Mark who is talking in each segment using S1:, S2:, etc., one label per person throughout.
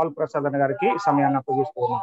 S1: Paul Prasad అన్న గారికి సమయాన్ని అప్పగిస్తున్నాం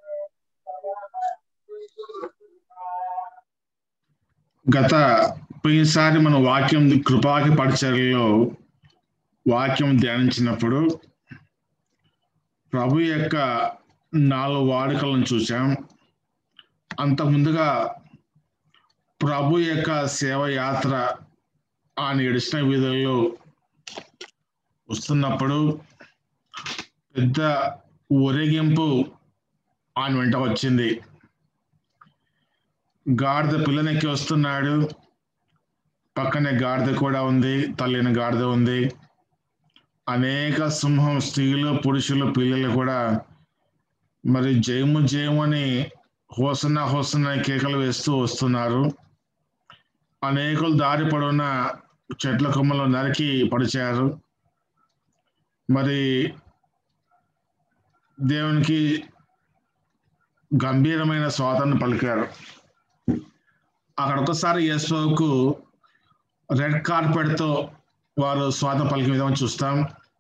S2: గత పోయినసారి మన వాక్యం కృపాకి పరిచర్యలో వాక్యం ధ్యానించినప్పుడు ప్రభు యొక్క నాలుగు వాడుకలను చూసాం అంత ముందుగా ప్రభు యొక్క సేవ యాత్ర ఆయన ఎడిసిన వీధుల్లో వస్తున్నప్పుడు పెద్ద ఊరేగింపు ఆయన వెంట వచ్చింది గాడిద పిల్లనెక్కి వస్తున్నాడు పక్కనే గాడిద కూడా ఉంది తల్లిన గాడిద ఉంది అనేక సింహం స్త్రీలు పురుషులు పిల్లలు కూడా మరి జయము జయము అని హోసన్న హోసన్న కేకలు వేస్తూ వస్తున్నారు అనేకులు దారి పొడవున చెట్ల కొమ్మలు నరికి పడిచారు మరి దేవునికి గంభీరమైన స్వాతంత్రం పలికారు అక్కడ ఒకసారి యేసుకు రెడ్ కార్పెట్తో వారు స్వాతంత్రం పలికిన విధంగా చూస్తాం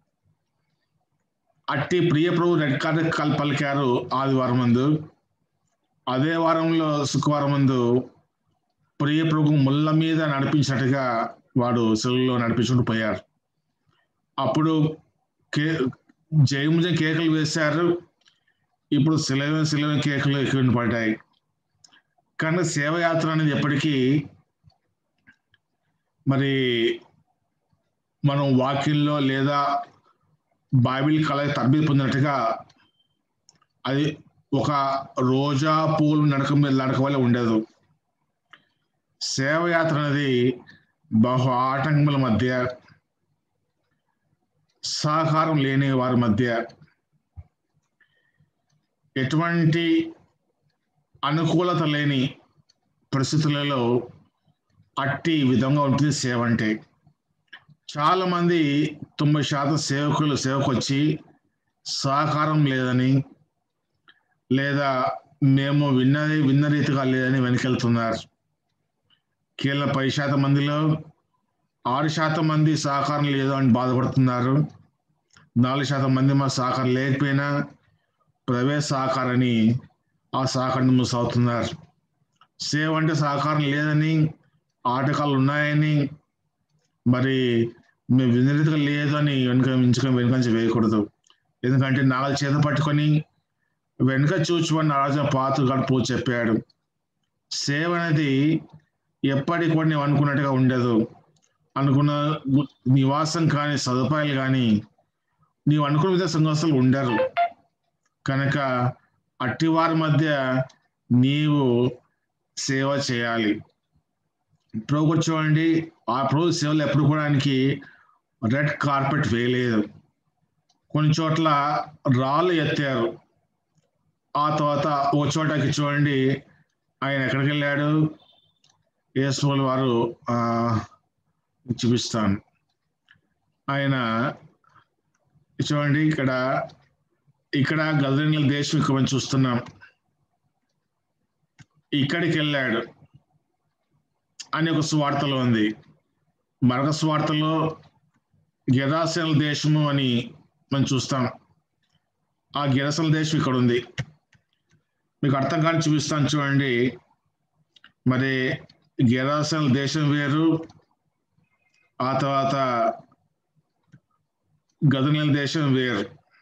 S2: అట్టి ప్రియ ప్రభు రెడ్ కార్పెట్ పలికారు ఆదివారం ముందు అదే వారంలో శుక్రవారం ముందు ప్రియ ప్రభు ముళ్ళ మీద నడిపించినట్టుగా వాడు సెలవులో నడిపించుకుంటూ పోయారు అప్పుడు కే జయముజ కేకలు వేశారు ఇప్పుడు సిలవ సిలవ కేకలు ఎక్కువ పడ్డాయి కానీ సేవయాత్ర అనేది ఎప్పటికీ మరి మనం వాక్యంలో లేదా బైబిల్ కళ తరబిది పొందినట్టుగా అది ఒక రోజా పూలు నడక మీద నడక వల్ల ఉండదు సేవయాత్ర అనేది బహు ఆటంకముల మధ్య సహకారం లేని వారి మధ్య ఎటువంటి అనుకూలత లేని పరిస్థితులలో అట్టి విధంగా ఉంటుంది సేవ అంటే చాలా మంది తొంభై శాతం సేవకులు సేవకు వచ్చి సహకారం లేదని లేదా మేము విన్నది విన్న రీతిగా లేదని వెనుకెళ్తున్నారు కేవలం పది శాతం మందిలో ఆరు శాతం మంది సహకారం లేదు అని బాధపడుతున్నారు నాలుగు శాతం మంది మా సహకారం లేకపోయినా ప్రవేశ సహకారాన్ని ఆ సహకారం మూసవుతున్నారు సేవ అంటే సహకారం లేదని ఆటకాలు ఉన్నాయని మరి మేము వినరీతిగా లేదని వెనుక మించుకొని వెనుకంచి వేయకూడదు ఎందుకంటే నాలుగు చేత పట్టుకొని వెనుక చూచుకొని ఆలోచన పాత గడుపు చెప్పాడు సేవ అనేది ఎప్పటికి కూడా నీవు అనుకున్నట్టుగా ఉండదు అనుకున్న నివాసం కానీ సదుపాయాలు కానీ నీవు అనుకున్న విధంగా సంఘస్థలు ఉండరు కనుక అట్టివారి మధ్య నీవు సేవ చేయాలి ప్రభు చూడండి ఆ ప్రభు సేవలు ఎప్పుడు కూడా ఆయనకి రెడ్ కార్పెట్ వేయలేదు కొన్ని చోట్ల రాళ్ళు ఎత్తారు ఆ తర్వాత ఓ చోటకి చూడండి ఆయన ఎక్కడికి వెళ్ళాడు యేసుల వారు చూపిస్తాను ఆయన చూడండి ఇక్కడ ఇక్కడ గజనీల దేశం ఇక్కడ మనం చూస్తున్నాం ఇక్కడికి వెళ్ళాడు అని ఒక స్వార్థలో ఉంది మరొక స్వార్థలో గిరాసన దేశము అని మనం చూస్తాం ఆ గిరసల దేశం ఇక్కడ ఉంది మీకు అర్థం కాని చూపిస్తాను చూడండి మరి గిరాసన దేశం వేరు ఆ తర్వాత గదనీల దేశం వేరు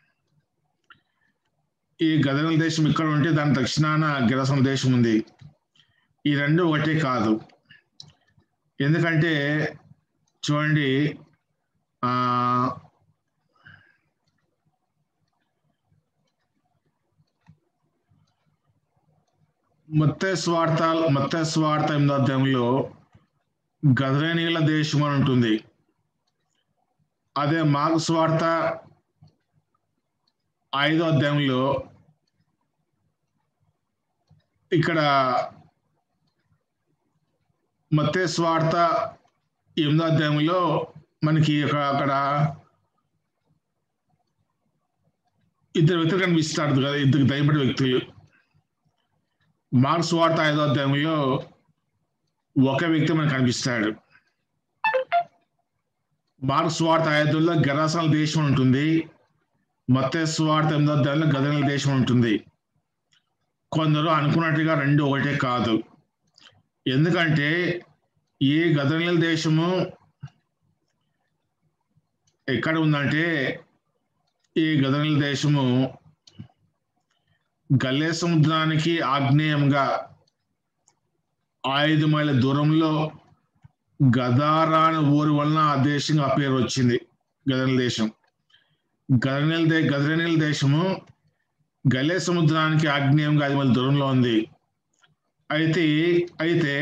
S2: ఈ గదనీల దేశం ఇక్కడ ఉంటే దాని దక్షిణాన గిరసన దేశం ఉంది ఈ రెండు ఒకటే కాదు ఎందుకంటే చూడండి ఆ మత్తే స్వార్థ మత్తే స్వార్థ ఎనిమిదో అధ్యాయంలో గదరేనీల దేశం అని ఉంటుంది అదే మాకు స్వార్థ ఐదో అధ్యాయంలో ఇక్కడ మత్తే స్వార్థ ఎనిమిదో అధ్యాయంలో మనకి అక్కడ ఇద్దరు వ్యక్తులు కనిపిస్తారు కదా ఇద్దరు దయపడి వ్యక్తులు మార్క్స్ వార్త ఐదో అధ్యాయంలో ఒక వ్యక్తి మనకు కనిపిస్తాడు మార్క్స్ వార్త ఐదులో గరాసాల దేశం ఉంటుంది మత్స్వార్థ ఎనిమిదో అధ్యాయంలో గదనల దేశం ఉంటుంది కొందరు అనుకున్నట్టుగా రెండు ఒకటే కాదు ఎందుకంటే ఈ గదనల దేశము ఎక్కడ ఉందంటే ఈ గదనల దేశము గల్లే సముద్రానికి ఆగ్నేయంగా ఐదు మైళ్ళ దూరంలో గదారా అనే ఊరు వలన ఆ దేశంగా ఆ పేరు వచ్చింది గదనల దేశం గదనల దే గదనల దేశము గలే సముద్రానికి ఆగ్నేయంగా ఐదు మైళ్ళ దూరంలో ఉంది అయితే అయితే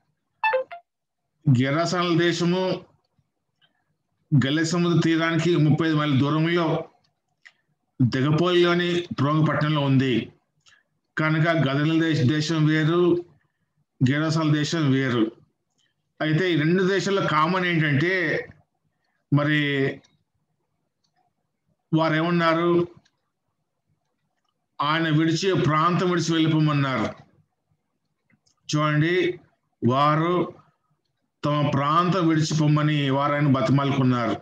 S2: గెరాసనల దేశము గల్లె సముద్ర తీరానికి ముప్పై ఐదు మైళ్ళ దూరంలో దిగపోలిలోని ప్రోగపట్నంలో ఉంది కనుక గదనల దేశ దేశం వేరు గెరాసాల దేశం వేరు అయితే ఈ రెండు దేశాల్లో కామన్ ఏంటంటే మరి వారు ఏమన్నారు ఆయన విడిచి ప్రాంతం విడిచి వెళ్ళిపోమన్నారు చూడండి వారు తమ ప్రాంతం విడిచిపోమ్మని వారు ఆయన బతిమాలుకున్నారు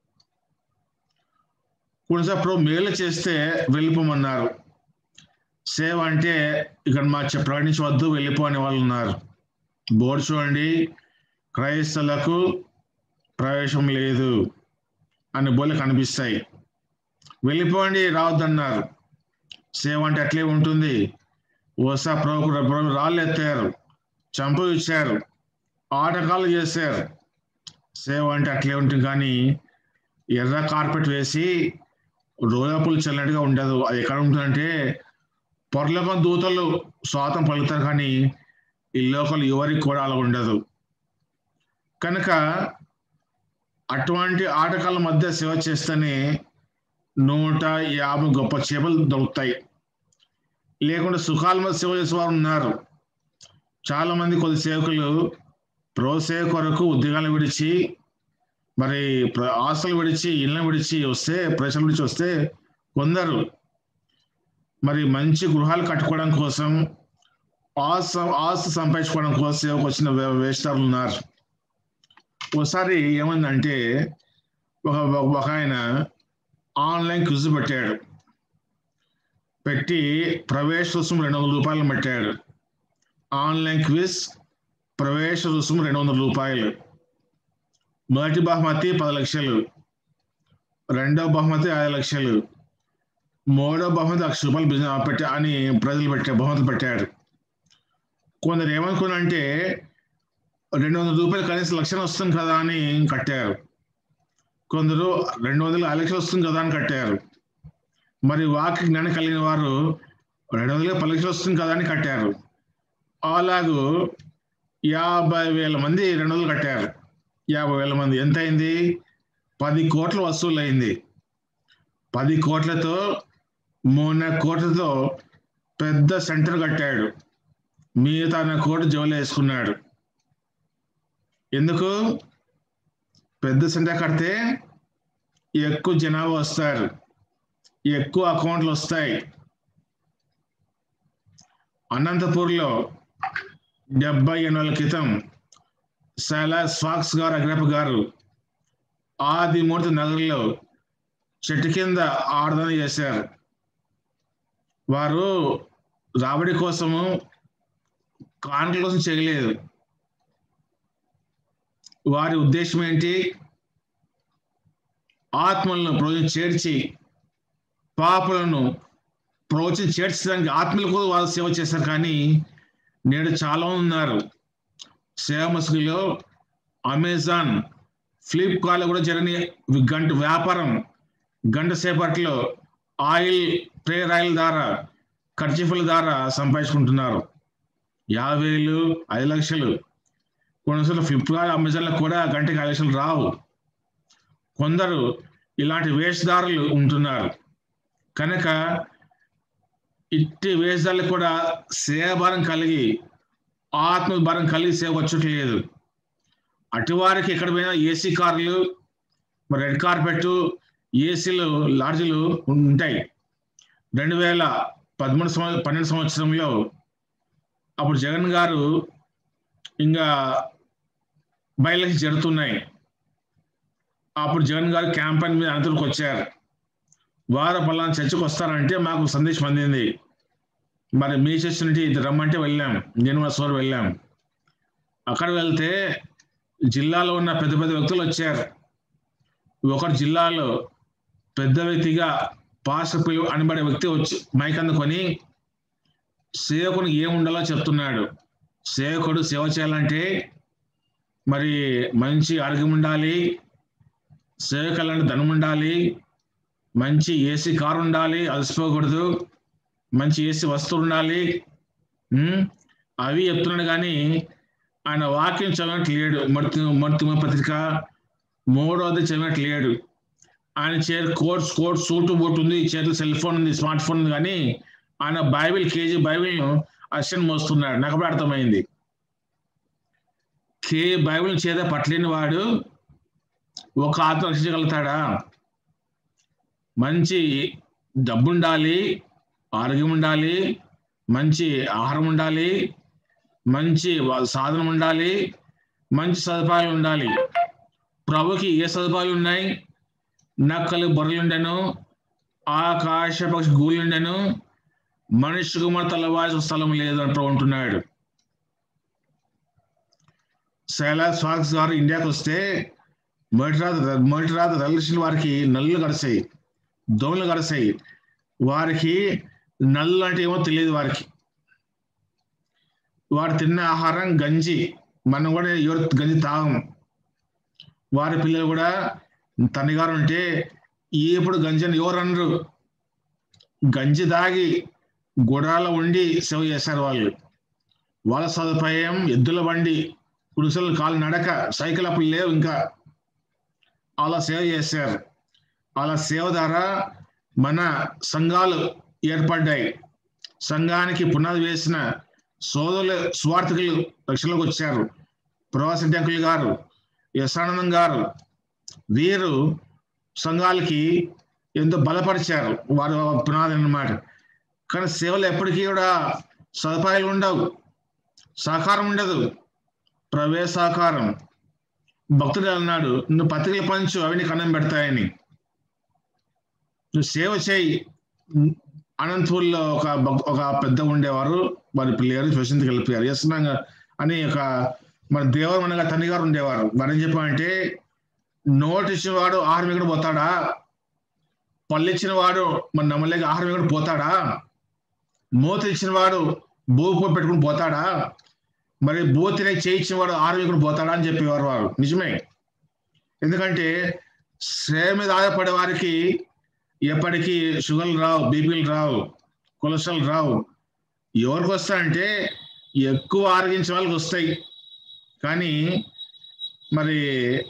S2: కొన్నిసార్లు మేలు చేస్తే వెళ్ళిపోమన్నారు సేవ అంటే ఇక్కడ మా చె- ప్రకటించవద్దు వెళ్ళిపో అనే వాళ్ళు ఉన్నారు బోర్డు చూడండి క్రైస్తవులకు ప్రవేశం లేదు అని బోర్లు కనిపిస్తాయి వెళ్ళిపోండి రావద్దన్నారు సేవ అంటే అట్లే ఉంటుంది ఓసా ప్రభు ప్రభు రాళ్ళు ఎత్తారు చంప ఇచ్చారు ఆటకాలు చేశారు సేవ అంటే అట్లే ఉంటుంది కానీ ఎర్ర కార్పెట్ వేసి రోజాపులు చల్లడిగా ఉండదు అది ఎక్కడ ఉంటుందంటే పొరలోకం దూతలు స్వాతం పలుకుతారు కానీ ఈ లోకల్ ఎవరికి కూడా అలా ఉండదు కనుక అటువంటి ఆటకాల మధ్య సేవ చేస్తేనే నూట యాభై గొప్ప చేపలు దొరుకుతాయి లేకుంటే సుఖాల మీద సేవ చేసేవారు ఉన్నారు చాలా మంది కొద్ది సేవకులు ప్రోసేవ కొరకు ఉద్యోగాలు విడిచి మరి ప్ర- ఆస్తులు విడిచి ఇళ్ళని విడిచి వస్తే ప్రజలు విడిచి వస్తే కొందరు మరి మంచి గృహాలు కట్టుకోవడం కోసం ఆస్తి ఆస్తి సంపాదించుకోవడం కోసం సేవకు వచ్చిన వే- వేషధారులు ఉన్నారు ఒకసారి ఏమైందంటే ఒక ఒక ఆయన ఆన్లైన్ క్విజ్ పెట్టాడు పెట్టి ప్రవేశ రుసుము రెండు వందల రూపాయలు పెట్టాడు ఆన్లైన్ క్విజ్ ప్రవేశ రుసుము రెండు వందల రూపాయలు మొదటి బహుమతి పది లక్షలు రెండో బహుమతి ఐదు లక్షలు మూడో బహుమతి లక్ష రూపాయలు బిజినెస్ పెట్టా అని ప్రజలు పెట్టే బహుమతి పెట్టాడు కొందరు ఏమనుకున్నారంటే రెండు వందల రూపాయలు కనీసం లక్షలు వస్తుంది కదా అని కట్టారు కొందరు రెండు వందలు ఐదు లక్షలు వస్తుంది కదా అని కట్టారు మరి వాకి జ్ఞానం కలిగిన వారు రెండు వందలు పది లక్షలు వస్తుంది కదా అని కట్టారు అలాగూ యాభై వేల మంది రెండు వందలు కట్టారు యాభై వేల మంది ఎంత అయింది పది కోట్ల వసూలు అయింది పది కోట్లతో మూడున్నర కోట్లతో పెద్ద సెంటర్ కట్టాడు మిగతా కోట జోలు వేసుకున్నాడు ఎందుకు పెద్ద సెంటర్ కడితే ఎక్కువ జనాభా వస్తారు ఎక్కువ అకౌంట్లు వస్తాయి అనంతపూర్లో డెబ్బై ఎనిమిది క్రితం సైలాస్ ఫాక్స్ గారు అగ్రప్ప గారు ఆదిమూర్తి నగర్లో చెట్టు కింద ఆరాధన చేశారు వారు రాబడి కోసము కానుకల కోసం చేయలేదు వారి ఉద్దేశం ఏంటి ఆత్మలను ప్రోజనం చేర్చి పాపులను ప్రోచన చేర్చడానికి ఆత్మలకు వారు సేవ చేశారు కానీ నేడు చాలా మంది ఉన్నారు సేవ మసుగులో అమెజాన్ ఫ్లిప్కార్ట్లో కూడా జరగని గంట వ్యాపారం గంట సేపట్లో ఆయిల్ ప్రేయర్ ఆయిల్ ద్వారా ఖర్చీఫుల ద్వారా సంపాదించుకుంటున్నారు యాభై వేలు ఐదు లక్షలు కొన్నిసార్లు ఫ్లిప్కార్ట్ అమెజాన్లో కూడా గంటకి ఐదు లక్షలు రావు కొందరు ఇలాంటి వేషధారులు ఉంటున్నారు కనుక ఇట్టి వేషధారులకు కూడా సేవాభారం కలిగి ఆత్మ భారం కలిగి సేవ వచ్చట్లేదు అటువారికి ఎక్కడ పోయినా ఏసీ కార్లు మరి రెడ్ కార్పెట్ ఏసీలు లాడ్జీలు ఉంటాయి రెండు వేల పదమూడు సంవత్సరం పన్నెండు సంవత్సరంలో అప్పుడు జగన్ గారు ఇంకా బయలుకి జరుగుతున్నాయి అప్పుడు జగన్ గారు క్యాంపెయిన్ మీద అనంతపురంకి వచ్చారు వారు పలానా చర్చకు వస్తారంటే మాకు సందేశం అందింది మరి మీ చర్చ నుండి ఇది రమ్మంటే వెళ్ళాం నేను మా సోర్ వెళ్ళాం అక్కడ వెళ్తే జిల్లాలో ఉన్న పెద్ద పెద్ద వ్యక్తులు వచ్చారు ఒకరు జిల్లాలో పెద్ద వ్యక్తిగా పాస్ అనబడే వ్యక్తి వచ్చి మైక్ అందుకొని సేవకునికి ఏం ఉండాలో చెప్తున్నాడు సేవకుడు సేవ చేయాలంటే మరి మంచి ఆరోగ్యం ఉండాలి సేవకాలంటే ధనం ఉండాలి మంచి ఏసీ కారు ఉండాలి అలసిపోకూడదు మంచి ఏసీ వస్తువు ఉండాలి ఉమ్, అవి చెప్తున్నాడు కానీ ఆయన వాక్యం చదివినట్టు లేడు మర్తి మర్తిమ పత్రిక మూడవది చదివినట్టు లేడు ఆయన చేతి కోర్స్ కోర్స్ సూటు బూట్ ఉంది చేతిలో సెల్ ఫోన్ ఉంది స్మార్ట్ ఫోన్ ఉంది కానీ ఆయన బైబిల్ కేజీ బైబిల్ను అర్షన్ మోస్తున్నాడు నాకు అప్పుడు అర్థమైంది కే బైబిల్ చేత పట్టలేని వాడు ఒక ఆత్మ రక్షించగలుగుతాడా మంచి డబ్బు ఉండాలి ఆరోగ్యం ఉండాలి మంచి ఆహారం ఉండాలి మంచి వా- సాధనం ఉండాలి మంచి సదుపాయాలు ఉండాలి ప్రభుకి ఏ సదుపాయాలు ఉన్నాయి నక్కలు బొర్రెలుండెను ఆకాశ పక్షి గూళ్ళుండెను మనిషి కుమార్ తలవాల్సిన స్థలం లేదు అంటూ ఉంటున్నాడు శైలాస్ ఫాక్స్ గారు ఇండియాకి వస్తే మొదటి రాత మొదటి రాత రలిసిన వారికి నల్లు గడిచాయి దోమలు గడిచాయి వారికి నల్లు అంటే ఏమో తెలియదు వారికి వారు తిన్న ఆహారం గంజి మనం కూడా ఎవరు గంజి తాగం వారి పిల్లలు కూడా తల్లిగారు ఉంటే ఎప్పుడు గంజి అని ఎవరు అనరు గంజి దాగి గుడాల ఉండి సేవ చేశారు వాళ్ళు వాళ్ళ సదుపాయం ఎద్దుల బండి పురుషుల కాలు నడక సైకిల్ అప్పుడు లేవు ఇంకా అలా సేవ చేశారు అలా సేవ ద్వారా మన సంఘాలు ఏర్పడ్డాయి సంఘానికి పునాది వేసిన సోదరులు స్వార్థకులు రక్షణలోకి వచ్చారు ప్రవాస టెంకులు గారు యశానందం గారు వీరు సంఘాలకి ఎంతో బలపరిచారు వారు పునాది అన్నమాట కానీ సేవలు ఎప్పటికీ కూడా సదుపాయాలు ఉండవు సహకారం ఉండదు ప్రవేశ సహకారం భక్తుడు అన్నాడు నువ్వు పత్రికలు పంచు అవి నీకు అన్నం పెడతాయని నువ్వు సేవ చేయి అనంతపూర్లో ఒక భక్- ఒక పెద్ద ఉండేవారు వారి పిల్లలు స్వశంతికి వెళ్ళిపోయారు చేస్తున్నాగా అని ఒక మన దేవరమనగా తండ్రి గారు ఉండేవారు వారు ఏం చెప్పారంటే నోటు ఇచ్చిన వాడు ఆహారం ఎక్కడ పోతాడా పళ్ళు ఇచ్చిన వాడు మన నమ్మలేక ఆహారం ఎక్కడ పోతాడా మూత ఇచ్చిన వాడు భూపు పెట్టుకుని పోతాడా మరి బూతిని చేయించిన వాడు ఆహారం ఎక్కడ పోతాడా అని చెప్పేవారు వారు నిజమే ఎందుకంటే శ్రేయ మీద ఆధారపడే వారికి ఎప్పటికీ షుగర్లు రావు బీపీలు రావు కొలెస్ట్రాల్ రావు ఎవరికి వస్తాయంటే ఎక్కువ ఆరోగించిన వాళ్ళకి వస్తాయి కానీ మరి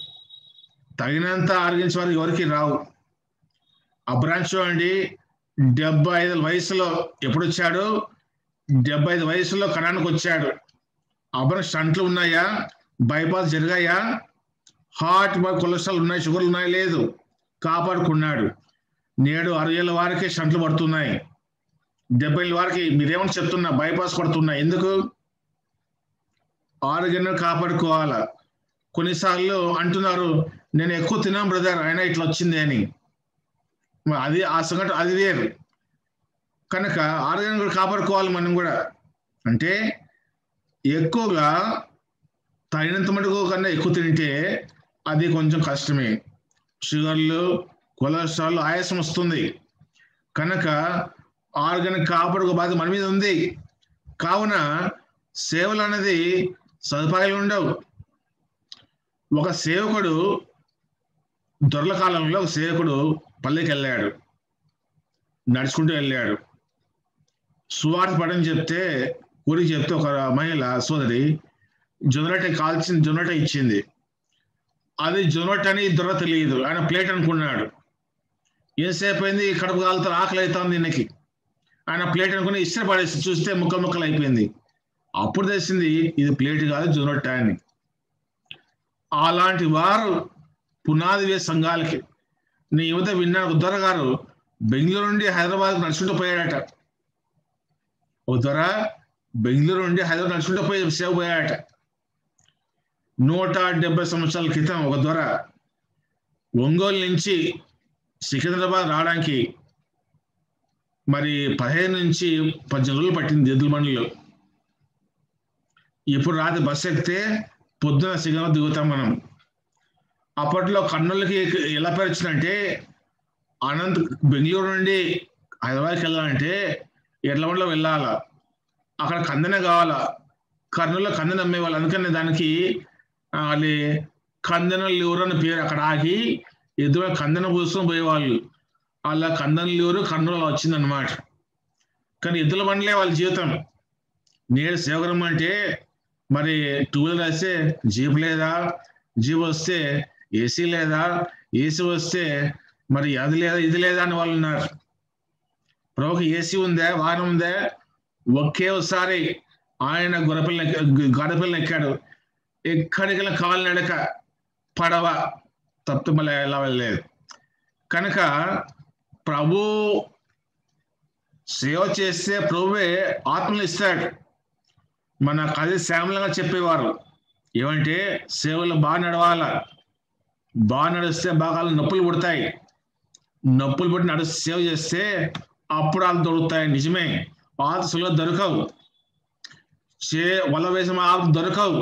S2: తగినంత ఆరోగించే వారికి ఎవరికి రావు అబ్రాంచ్ చూడండి డెబ్బై ఐదు వయసులో ఎప్పుడు వచ్చాడు డెబ్బై ఐదు వయసులో కణానికి వచ్చాడు అబ్రాన్ స్టంట్లు ఉన్నాయా బైపాస్ జరిగాయా హార్ట్ కొలెస్ట్రాల్ ఉన్నాయి షుగర్లు ఉన్నాయి లేదు కాపాడుకున్నాడు నేడు అరవై ఏళ్ళ వారికి స్టంట్లు పడుతున్నాయి డెబ్బై ఏళ్ళ వారికి మీరేమని చెప్తున్నా బైపాస్ పడుతున్నాయి ఎందుకు ఆరోగ్యాన్ని కాపాడుకోవాలా కొన్నిసార్లు అంటున్నారు నేను ఎక్కువ తిన్నాను బ్రదర్ అయినా ఇట్లా వచ్చింది అని మరి అది ఆ సంఘటన అది వేరు కనుక ఆరోగ్యాన్ని కూడా కాపాడుకోవాలి మనం కూడా అంటే ఎక్కువగా తగినంత మటుకు కన్నా ఎక్కువ తింటే అది కొంచెం కష్టమే షుగర్లు కొలెస్ట్రాల్ ఆయాసం వస్తుంది కనుక ఆరోగ్యాన్ని కాపాడుకో బాధ్యత మన మీద ఉంది కావున సేవలు అనేది సదుపాయాలు ఉండవు ఒక సేవకుడు దొరల కాలంలో ఒక సేవకుడు పల్లెకి వెళ్ళాడు నడుచుకుంటూ వెళ్ళాడు సువార్త పడని చెప్తే ఊరికి చెప్తే ఒక మహిళ సోదరి జొనరొట్టె కాల్చిన జొనరొట్టె ఇచ్చింది అది జొనరొట్టె అని దొర తెలియదు ఆయన ప్లేట్ అనుకున్నాడు ఎంతసేపు అయింది కడుపు కాలుతో ఆకలి అవుతుంది దీనికి ఆయన ప్లేట్ అనుకుని ఇస్తే పడేసి చూస్తే ముక్కలు ముక్కలు అయిపోయింది అప్పుడు తెలిసింది ఇది ప్లేట్ కాదు జొనరొట్టె అని అలాంటి వారు పునాది వేసే సంఘాలకి నీ యువత విన్నాను ఒక దొర గారు బెంగళూరు నుండి హైదరాబాద్ నడుచుకుంటూ పోయాడట ఒక దొర బెంగళూరు నుండి హైదరాబాద్ నడుచుకుంటూ పోయి సేవ పోయాడట నూట డెబ్బై సంవత్సరాల క్రితం ఒక దొర ఒంగోలు నుంచి సికింద్రాబాద్ రావడానికి మరి పదిహేను నుంచి పద్దెనిమిది రోజులు పట్టింది ఎద్దుల బండిలో ఇప్పుడు రాత్రి బస్సు ఎక్కితే పొద్దున సిగ్నల్ దిగుతాం మనం అప్పట్లో కర్నూలుకి ఎలా పేరు వచ్చిందంటే అనంత్ బెంగళూరు నుండి హైదరాబాద్కి వెళ్ళాలంటే ఎడ్ల బండిలో వెళ్ళాలా అక్కడ కందనే కావాలా కర్నూలులో కందన అమ్మేవాళ్ళు అందుకని దానికి ఆ, అది కందన లివర్ అని పేరు అక్కడ ఆగి ఎదురు కందన పూసుకొని పోయేవాళ్ళు అలా కందన లివరు కర్నూలు వచ్చిందనమాట కానీ ఎద్దుల బండ్లే వాళ్ళ జీవితం నేడు సేవకరం అంటే మరి టూ వీలర్ వస్తే జీప్ లేదా జీప్ వస్తే ఏసీ లేదా ఏసీ వస్తే మరి అది లేదా ఇది లేదా అని వాళ్ళు ఉన్నారు ప్రభుకి ఏసీ ఉందా వాహనం ఉందా ఒకే ఒకసారి ఆయన గొర్రెపిల్లని గడపిల్లని ఎక్కాడు ఎక్కడికి కాలు నడక పడవ తప్పు మళ్ళీ ఎలా వెళ్ళలేదు కనుక ప్రభు సేవ చేస్తే ప్రభువే ఆత్మలు ఇస్తాడు మన కది శ్యామలంగా చెప్పేవారు ఏమంటే సేవలు బాగా నడవాల బాగా నడిస్తే బాగా నొప్పులు పుడతాయి నొప్పులు పుట్టి నడు సేవ చేస్తే అప్పుడు వాళ్ళు దొరుకుతాయి నిజమే ఆతసులో దొరకవు చే వల వేసిన ఆకు దొరకవు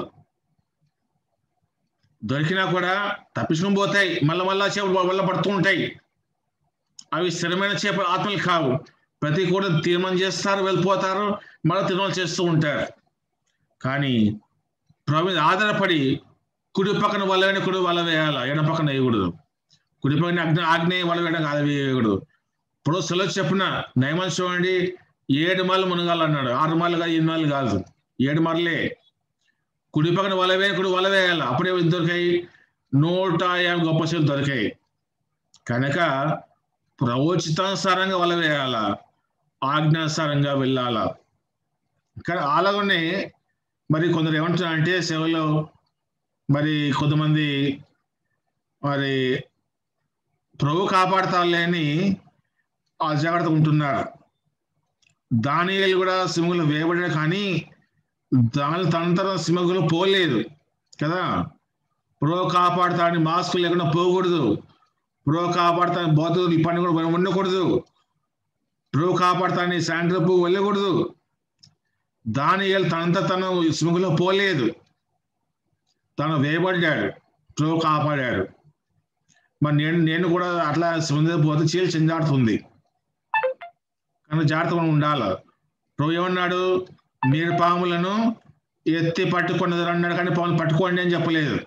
S2: దొరికినా కూడా తప్పించుకుని పోతాయి మళ్ళీ మళ్ళా చేపలు వల్ల పడుతూ ఉంటాయి అవి స్థిరమైన చేప ఆత్మలు కావు ప్రతి కూడా తీర్మానం చేస్తారు వెళ్ళిపోతారు మళ్ళీ తీర్మానం చేస్తూ ఉంటారు కానీ ప్రభు మీద ఆధారపడి కుడి పక్కన వల వేయడం కుడి వల వేయాలి ఎడ పక్కన వేయకూడదు కుడి పక్కన అగ్ని ఆగ్నేయ వల వేయడం కాదు వేయకూడదు ఇప్పుడు సెలవు చెప్పిన నయమని చూడండి ఏడు మార్లు మునగాలన్నాడు ఆరు మార్లు కాదు ఎనిమిది మార్లు కాదు ఏడు మార్లే కుడి పక్కన వల వేయ కుడి వల వేయాలి అప్పుడే దొరికాయి నూట యాభై గొప్ప సేవలు దొరికాయి కనుక ప్రవచితానుసారంగా వల వేయాల ఆజ్ఞానుసారంగా వెళ్ళాలా కానీ అలాగనే మరి కొందరు ఏమంటున్నారంటే సేవలో మరి కొంతమంది మరి ప్రభు కాపాడతారులే అని ఆ జాగ్రత్త ఉంటున్నారు దానియలు కూడా సింహలు వేయబడ్డాడు కానీ దాని తనంతరం సింహకులు పోలేదు కదా ప్రో కాపాడుతాడని మాస్క్ లేకుండా పోకూడదు ప్రో కాపాడుతాని బోధకులు పని కూడా ఉండకూడదు ప్రో కాపాడుతాని శాండ్రపు వెళ్ళకూడదు దానియలు తనంత తను సింహకులో పోలేదు తను వేయబడ్డాడు ప్రో కాపాడాడు మరి నేను నేను కూడా అట్లా సింహ పోతే చీలు చెందాడుతుంది కానీ జాగ్రత్తగా ఉండాలి ప్రభు ఏమన్నాడు మీరు పాములను ఎత్తి పట్టుకున్నది అన్నాడు కానీ పాములు పట్టుకోండి అని చెప్పలేదు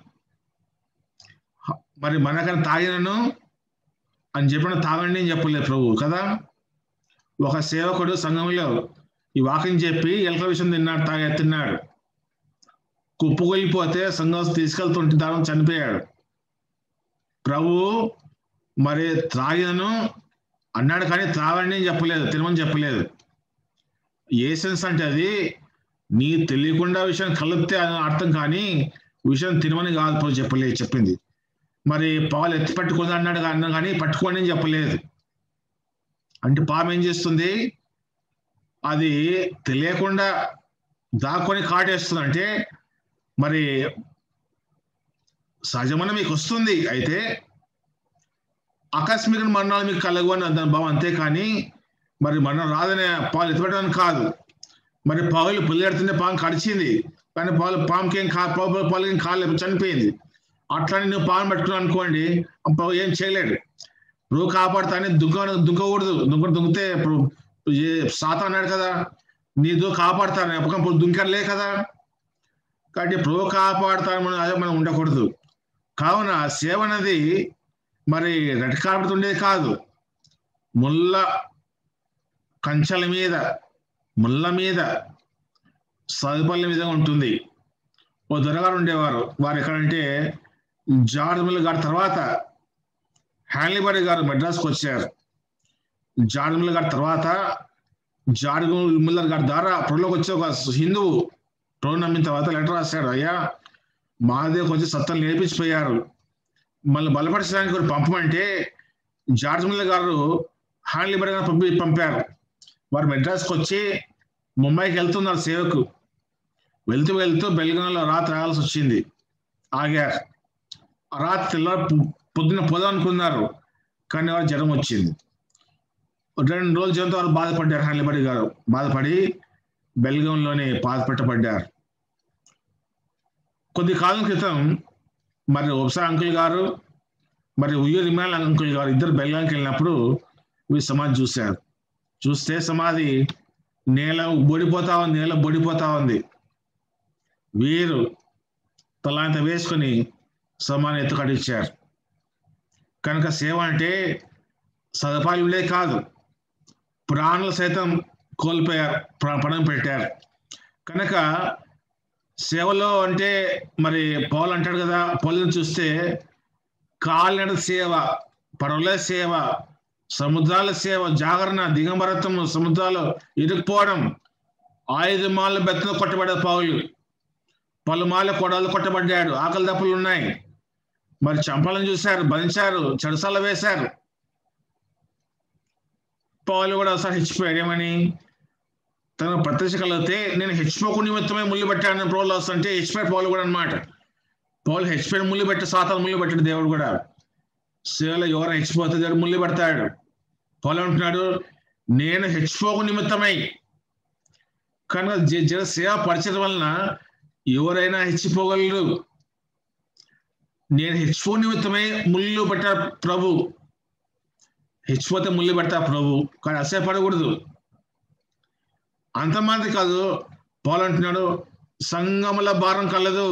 S2: మరి మనకన్నా తాగినను అని చెప్పిన తాగండి అని చెప్పలేదు ప్రభు కదా ఒక సేవకుడు సంఘంలో ఈ వాకింగ్ చెప్పి ఎలక విషయం తిన్నాడు తాగి తిన్నాడు కుప్పకొలిపోతే సంఘం తీసుకెళ్తుంటే దాని చనిపోయాడు ప్రభు మరి త్రాగినను అన్నాడు కానీ త్రాగండి అని చెప్పలేదు తినమని చెప్పలేదు ఏ సెన్స్ అంటే అది నీ తెలియకుండా విషయం కలిపితే అర్థం కానీ విషయం తినమని కాదు ప్రభు చెప్పలేదు చెప్పింది మరి పాలు ఎత్తి పట్టుకుంది అన్నాడు అన్నా కానీ పట్టుకోండి అని చెప్పలేదు అంటే పాము ఏం చేస్తుంది అది తెలియకుండా దాక్కొని కాటేస్తుంది అంటే మరి సహజమైన మీకు వస్తుంది అయితే ఆకస్మిక మరణాలు మీకు కలగు అని దాని భావం అంతే కానీ మరి మరణం రాదనే పాలు ఎత్తుపెట్టడానికి కాదు మరి పావులు పుల్లెడుతుంటే పాము కడిచింది కానీ పాలు పాముకి ఏం కా పావు పాలకి కాలేదు చనిపోయింది అట్లని నువ్వు పాము పట్టుకున్నావు అనుకోండి పావు ఏం చేయలేడు నువ్వు కాపాడుతానే దుంక దుంకకూడదు దుంక దుంకితే సాత అన్నాడు కదా నీ దో కాపాడుతాను ఎప్పకం దుంకలే కదా కాబట్టి ప్రో కాపాడుతాను మనం అదే మనం ఉండకూడదు కావున సేవ అనేది మరి రెడ్ కార్పెట్ ఉండేది కాదు ముళ్ళ కంచెల మీద ముళ్ళ మీద సదుపల్ల మీద ఉంటుంది ఓ దొరగారు ఉండేవారు వారు ఎక్కడంటే జార్జ్ గారి తర్వాత హ్యాన్లీబరి గారు మెడ్రాస్కి వచ్చారు జార్జ్ గారి తర్వాత జార్జ్ మిల్లర్ గారి ద్వారా ప్రభులోకి వచ్చే ఒక హిందువు ప్రభు నమ్మిన తర్వాత లెటర్ రాశాడు అయ్యా మహాదేవ్కి వచ్చి సత్తాలు నేర్పించిపోయారు మళ్ళీ బలపరచడానికి కూడా పంపమంటే జార్జ్ మిల్లర్ గారు హ్యాన్లీబరి గారు పంపి పంపారు వారు మెడ్రాస్కి వచ్చి ముంబైకి వెళ్తున్నారు సేవకు వెళ్తూ వెళ్తూ బెల్గంలో రాత్రి రావాల్సి వచ్చింది ఆగారు రాత్రి తెల్ల పొద్దున పోదాం అనుకున్నారు కానీ వారు జ్వరం వచ్చింది రెండు రోజుల జీవితం వారు బాధపడ్డారు హన్లిబడి గారు బాధపడి బెల్గంలోనే బాధపెట్టబడ్డారు కొద్ది కాలం క్రితం మరి ఉపసా అంకుల్ గారు మరి ఉయ్యూరు ఇమాల్ అంకుల్ గారు ఇద్దరు బెల్గాంకి వెళ్ళినప్పుడు వీరు సమాధి చూశారు చూస్తే సమాధి నేల బొడిపోతా ఉంది నేల బొడిపోతా ఉంది వీరు తలాంత వేసుకొని సమాన్ని ఎత్తుకడిచ్చారు కనుక సేవ అంటే సదుపాయాలే కాదు ప్రాణులు సైతం కోల్పోయారు ప్ర- పణం పెట్టారు కనుక సేవలో అంటే మరి పౌలు అంటాడు కదా పౌలను చూస్తే కాలినడ సేవ పడవల సేవ సముద్రాల సేవ జాగరణ దిగంబరత్వం సముద్రాలు ఇరుక్కుపోవడం ఆయుధమాల బెత్తలు కొట్టబడ్డారు పౌలు పలుమాల కొడలు కొట్టబడ్డాడు ఆకలి దప్పులు ఉన్నాయి మరి చంపాలని చూశారు బంధించారు చెడసాల వేశారు పౌలు కూడా ఒకసారి హెచ్చిపోయాడు ఏమని తన ప్రత్యక్ష కలిగితే నేను హెచ్చిపోకు నిమిత్తమే ముళ్ళు పెట్టాను పౌలు వస్తుంటే హెచ్చిపోయాడు పౌలు కూడా అనమాట పౌలు హెచ్చిపోయాడు ముళ్ళు పెట్టి సాతాను ముళ్ళు పెట్టాడు దేవుడు కూడా సేవలో ఎవరు హెచ్చిపోతే దేవుడు ముళ్ళు పెడతాడు పౌలు అంటున్నాడు నేను హెచ్చిపోకు నిమిత్తమై కనుక జ- జన సేవ పరిచయం వలన ఎవరైనా హెచ్చిపోగలరు నేను హెచ్చిపో నిమిత్తమై ముళ్ళు పెట్టా ప్రభు హెచ్చిపోతే ముళ్ళు పెడతా ప్రభు కానీ అసేపడకూడదు అంతమంది కాదు పౌలు అంటున్నాడు సంగముల భారం కలదు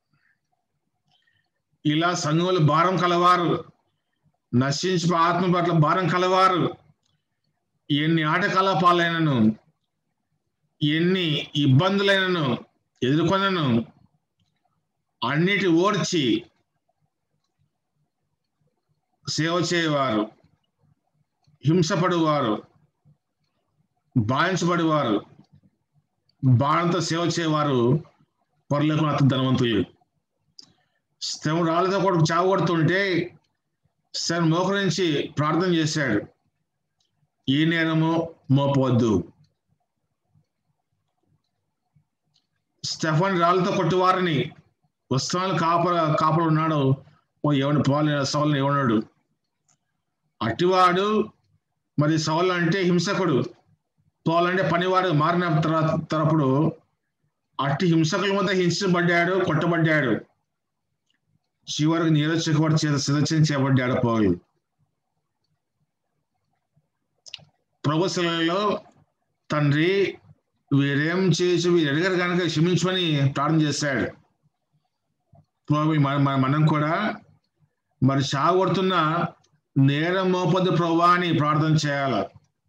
S2: ఇలా సంఘముల భారం కలవారు నశించి ఆత్మ పట్ల భారం కలవారు ఎన్ని ఆటకలాపాలైనను ఎన్ని ఇబ్బందులైనను ఎదుర్కొనను అన్నిటి ఓర్చి సేవ చేయవారు హింసపడువారు బాధించబడేవారు బాణంతో సేవ చేయవారు పొరలకు అతి ధనవంతులు శ్రమ రాళ్ళతో కూడా చావు కొడుతుంటే సరే మోకరించి ప్రార్థన చేశాడు ఈ నేరము మోపవద్దు స్టెఫన్ రాళ్ళతో కొట్టువారిని వస్త్రాలు కాపర కాపలు ఉన్నాడు ఓ ఎవడు పోవాలి సౌలను ఎవడు అట్టివాడు మరి సౌలు అంటే హింసకుడు పౌలు అంటే పనివాడు మారిన తర్వాత తరపుడు అట్టి హింసకుల మధ్య హింసించబడ్డాడు కొట్టబడ్డాడు చివరికి నీరజకవాడు చేత సిదచని చేయబడ్డాడు పౌలు ప్రభుశలలో తండ్రి వీరేం చేసి వీరు అడిగారు కనుక క్షమించమని ప్రార్థన చేశాడు ప్రభు మన- మన- మనం కూడా మరి చాగొడుతున్న నేరం మోపద్దు ప్రభా అని ప్రార్థన చేయాలి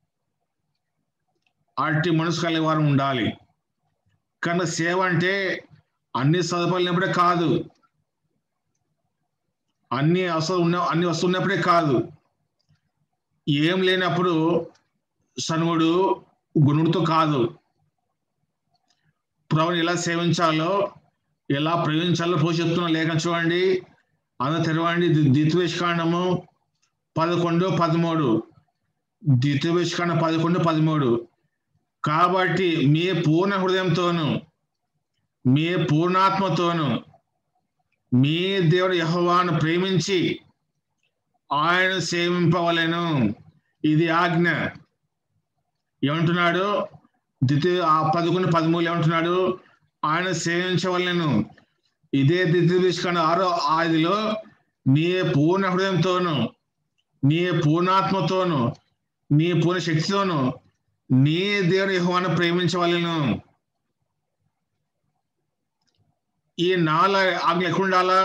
S2: అట్టి మనసు కలిగే వారు ఉండాలి కానీ సేవ అంటే అన్ని సదుపాయాలు ఉన్నప్పుడే కాదు అన్ని అసలు ఉన్న అన్ని వస్తున్నప్పుడే కాదు ఏం లేనప్పుడు సనుగుడు గుణుడితో కాదు ప్రభుని ఎలా సేవించాలో ఎలా ప్రయోగించాలో ప్రభు చెప్తున్నా లేఖ చూడండి అందరూ తెరవండి ద్వితీవేశకాండము పదకొండు పదమూడు ద్వితీవేశకాండం పదకొండు పదమూడు కాబట్టి మీ పూర్ణ హృదయంతోను మీ పూర్ణాత్మతోను మీ దేవుడు యహోవాను ప్రేమించి ఆయన సేవింపవలెను ఇది ఆజ్ఞ ఏమంటున్నాడు ద్వితీయ ఆ పదకొండు పదమూడు ఏమంటున్నాడు ఆయన సేవించవలెను ఇదే ద్వితీయ తీసుకున్న ఆరో ఆదిలో నీ పూర్ణ హృదయంతోను నీ పూర్ణాత్మతోను నీ పూర్ణ శక్తితోను నీ దేవుని యెహోవాను ప్రేమించవలెను ఈ నాల ఆజ్ఞ ఎక్కడ ఉండాలా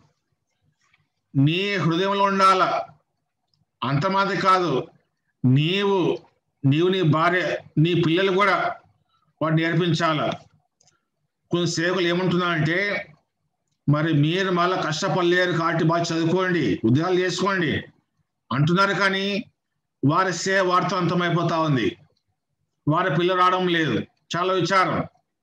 S2: నీ హృదయంలో ఉండాలా అంత మాత్రం కాదు నీవు నీవు నీ భార్య నీ పిల్లలు కూడా వాడు నేర్పించాల కొన్ని సేవకులు ఏమంటున్నా అంటే మరి మీరు మళ్ళీ కష్టపడలేరు కాబట్టి బాగా చదువుకోండి ఉద్యోగాలు చేసుకోండి అంటున్నారు కానీ వారి సేవ వారితో అంతమైపోతా ఉంది వారి పిల్లలు రావడం లేదు చాలా విచారం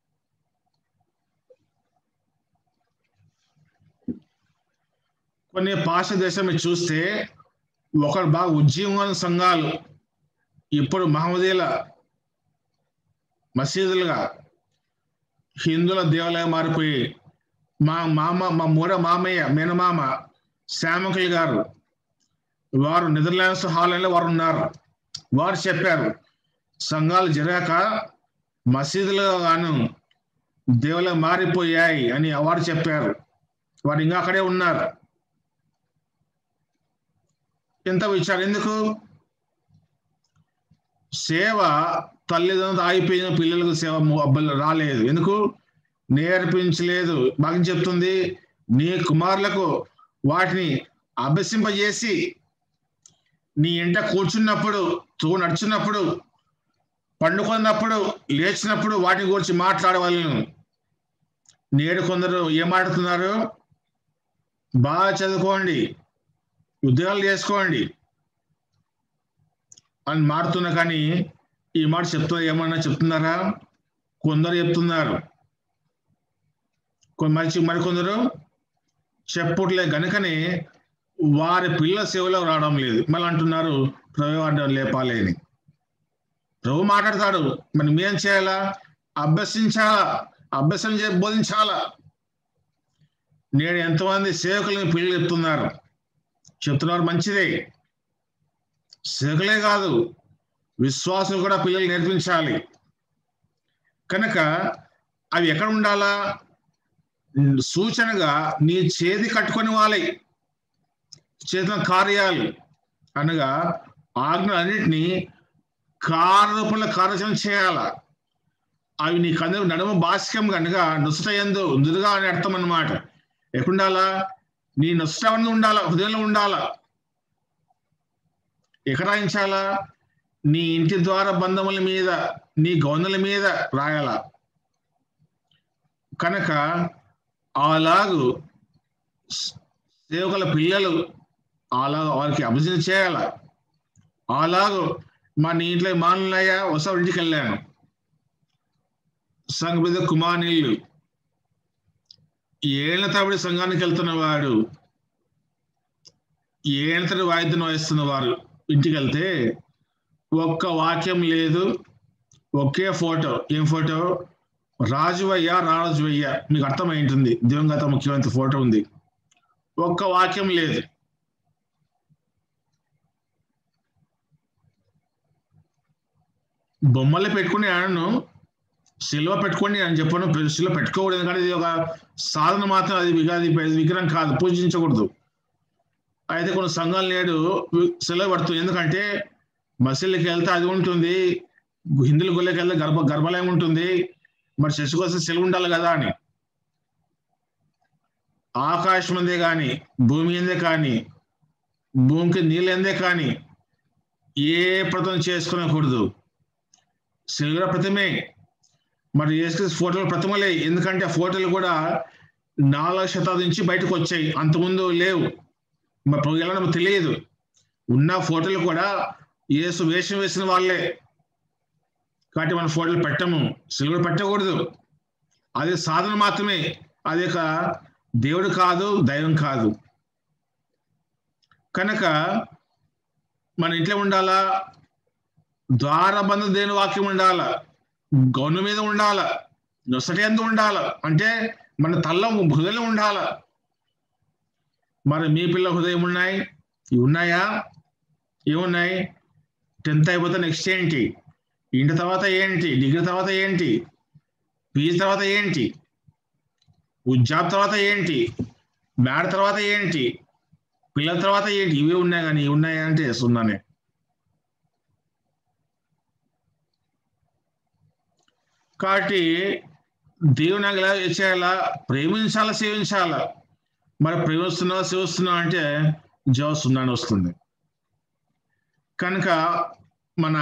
S2: కొన్ని పాష దేశం మీరు చూస్తే ఒకరు బాగా ఉద్యమ సంఘాలు ఇప్పుడు మహమ్మదీల మసీదులుగా హిందువుల దేవాలయం మారిపోయి మా మామ మా మూడ మామయ్య మేనమామ శ్యామకుల్ గారు వారు నెదర్లాండ్స్ హాలండ్లో వారు ఉన్నారు వారు చెప్పారు సంఘాలు జరగక మసీదులో గాను దేవులు మారిపోయాయి అని వారు చెప్పారు వారు ఇంకా అక్కడే ఉన్నారు ఎంత విచారం ఎందుకు సేవ తల్లిదండ్రులు ఆగిపోయిన పిల్లలకు సేవ అబ్బలు రాలేదు ఎందుకు నేర్పించలేదు బాగా చెప్తుంది నీ కుమారులకు వాటిని అభ్యసింపజేసి నీ ఇంట కూర్చున్నప్పుడు తూ నడుచున్నప్పుడు పండుకున్నప్పుడు లేచినప్పుడు వాటి గురించి మాట్లాడవాళ్ళను నేడు కొందరు ఏం మాట్లాడుతున్నారు బాగా చదువుకోండి ఉద్యోగాలు చేసుకోండి అని మారుతున్నా కానీ ఈ మాట చెప్తా ఏమన్నా చెప్తున్నారా కొందరు చెప్తున్నారు మంచి మరికొందరు చెప్పుట్లే గనుకనే వారి పిల్లల సేవలో రావడం లేదు మళ్ళీ అంటున్నారు ప్రయోగార్థం లేపాలి అని ప్రభు మాట్లాడతాడు మరి మేం చేయాలా అభ్యసించాలా అభ్యసనం చే బోధించాలా నేడు ఎంతమంది సేవకులని పిల్లలు చెప్తున్నారు చెప్తున్నారు మంచిదే సేవకులే కాదు విశ్వాసులు కూడా పిల్లలు నేర్పించాలి కనుక అవి ఎక్కడ ఉండాలా సూచనగా నీ చేతి కట్టుకొని వాళ్ళై చేతుల కార్యాలు అనగా ఆజ్ఞలన్నింటినీ కార్యరూపంలో కార్యాచరణ చేయాల అవి నీ కందరు నడుమ భాష్యం కనుక నుసట ఎందు నుదురుగా అని అర్థం అన్నమాట ఎక్కడుండాలా నీ నుసట ఉండాలా హృదయంలో ఉండాలా ఎక్కడ రాయించాలా నీ ఇంటి ద్వారా బంధముల మీద నీ గౌనల మీద రాయాల కనుక అలాగు సేవకుల పిల్లలు అలా వారికి అభివృద్ధి చేయాల అలాగు మా నీ ఇంట్లో మానులయ్యా వసా ఇంటికి వెళ్ళాను సంఘ మీద కుమారులు ఏళ్ల తరబడి సంఘానికి వెళ్తున్న వాడు ఏళ్ల తరబడి వాయిద్యం వాయిస్తున్న వారు ఇంటికి వెళ్తే ఒక్క వాక్యం లేదు ఒకే ఫోటో ఏం ఫోటో రాజువయ్య రాజువయ్య మీకు అర్థమైంటుంది దివంగత ముఖ్యమంత్రి ఫోటో ఉంది ఒక్క వాక్యం లేదు బొమ్మలు పెట్టుకుని ఆయనను సిల్వ పెట్టుకోండి అని చెప్పను సిల్వ పెట్టుకోకూడదు ఎందుకంటే ఇది ఒక సాధన మాత్రం అది అది విగ్రహం కాదు పూజించకూడదు అయితే కొన్ని సంఘాలు నేడు సెలవు పడుతుంది ఎందుకంటే మసీళ్ళకి వెళ్తే అది ఉంటుంది హిందుల గుళ్ళకి వెళ్తే గర్భ గర్భాలయం ఉంటుంది మరి శశి కోసం సెలవు ఉండాలి కదా అని ఆకాశం అందే కానీ భూమి ఎందే కానీ భూమికి నీళ్ళు ఎందే కానీ ఏ ప్రతం చేసుకునకూడదు సిల్వర్ ప్రతిమే మరి యేసుక్రీస్తు ఫోటోలు ప్రతిమలే ఎందుకంటే ఆ ఫోటోలు కూడా నాలుగో శతాబ్దం నుంచి బయటకు వచ్చాయి అంతకుముందు లేవు మరి ఎలా మనకు తెలియదు ఉన్న ఫోటోలు కూడా యేసు వేషం వేసిన వాళ్ళే కాబట్టి మన ఫోటోలు పెట్టము సిల్వర్ పెట్టకూడదు అది సాధన మాత్రమే అది ఒక దేవుడు కాదు దైవం కాదు కనుక మన ఇంట్లో ఉండాలా ద్వారబంధ దేని వాక్యం ఉండాల గౌను మీద ఉండాల నొసటి ఎందు ఉండాల అంటే మన తల్ల హృదయం ఉండాల మరి మీ పిల్ల హృదయం ఉన్నాయి ఇవి ఉన్నాయా ఏమున్నాయి టెన్త్ అయిపోతే నెక్స్ట్ ఏంటి ఇంటి తర్వాత ఏంటి డిగ్రీ తర్వాత ఏంటి పీజీ తర్వాత ఏంటి ఉద్యోగ తర్వాత ఏంటి మ్యాడ్ తర్వాత ఏంటి పిల్లల తర్వాత ఏంటి ఇవే ఉన్నాయి కానీ ఇవి ఉన్నాయా అంటే సున్నానే కాబట్టి దేవుని ఎలా చేయాలా ప్రేమించాలా సేవించాలా మరి ప్రేమిస్తున్నావా సేవిస్తున్నావా అంటే జవాబు సున్నాని వస్తుంది కనుక మన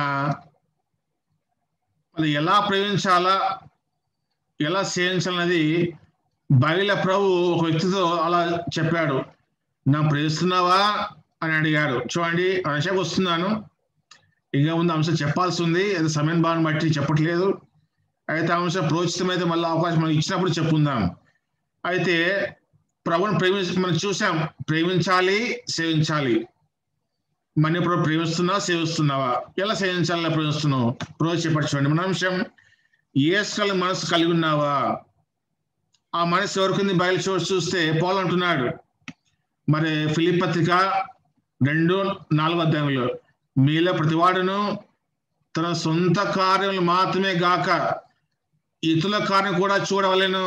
S2: అది ఎలా ప్రేమించాలా ఎలా సేవించాలన్నది బయల ప్రభు ఒక వ్యక్తితో అలా చెప్పాడు నా ప్రేమిస్తున్నావా అని అడిగాడు చూడండి అంశాకు వస్తున్నాను ఇంకా ముందు అంశం చెప్పాల్సి ఉంది అది సమయం బాగా బట్టి చెప్పట్లేదు అయితే అంశం ప్రోచితమైతే మళ్ళీ అవకాశం మనం ఇచ్చినప్పుడు చెప్పుకుందాం అయితే ప్రభుని ప్రేమి మనం చూసాం ప్రేమించాలి సేవించాలి మన ఇప్పుడు ప్రేమిస్తున్నావా సేవిస్తున్నావా ఎలా సేవించాలి ప్రేమిస్తున్నావు రోజు చెప్పచ్చు చూడండి మన అంశం ఏసుకల మనసు కలిగి ఉన్నావా ఆ మనసు ఎవరికి బయలు చూ చూస్తే పోల్ అంటున్నాడు మరి ఫిలిప్ పత్రిక రెండు నాలుగో అధ్యాయంలో మీలో ప్రతివాడును తన సొంత కార్యములు మాత్రమే గాక ఇతరుల కార్యం కూడా చూడవలెను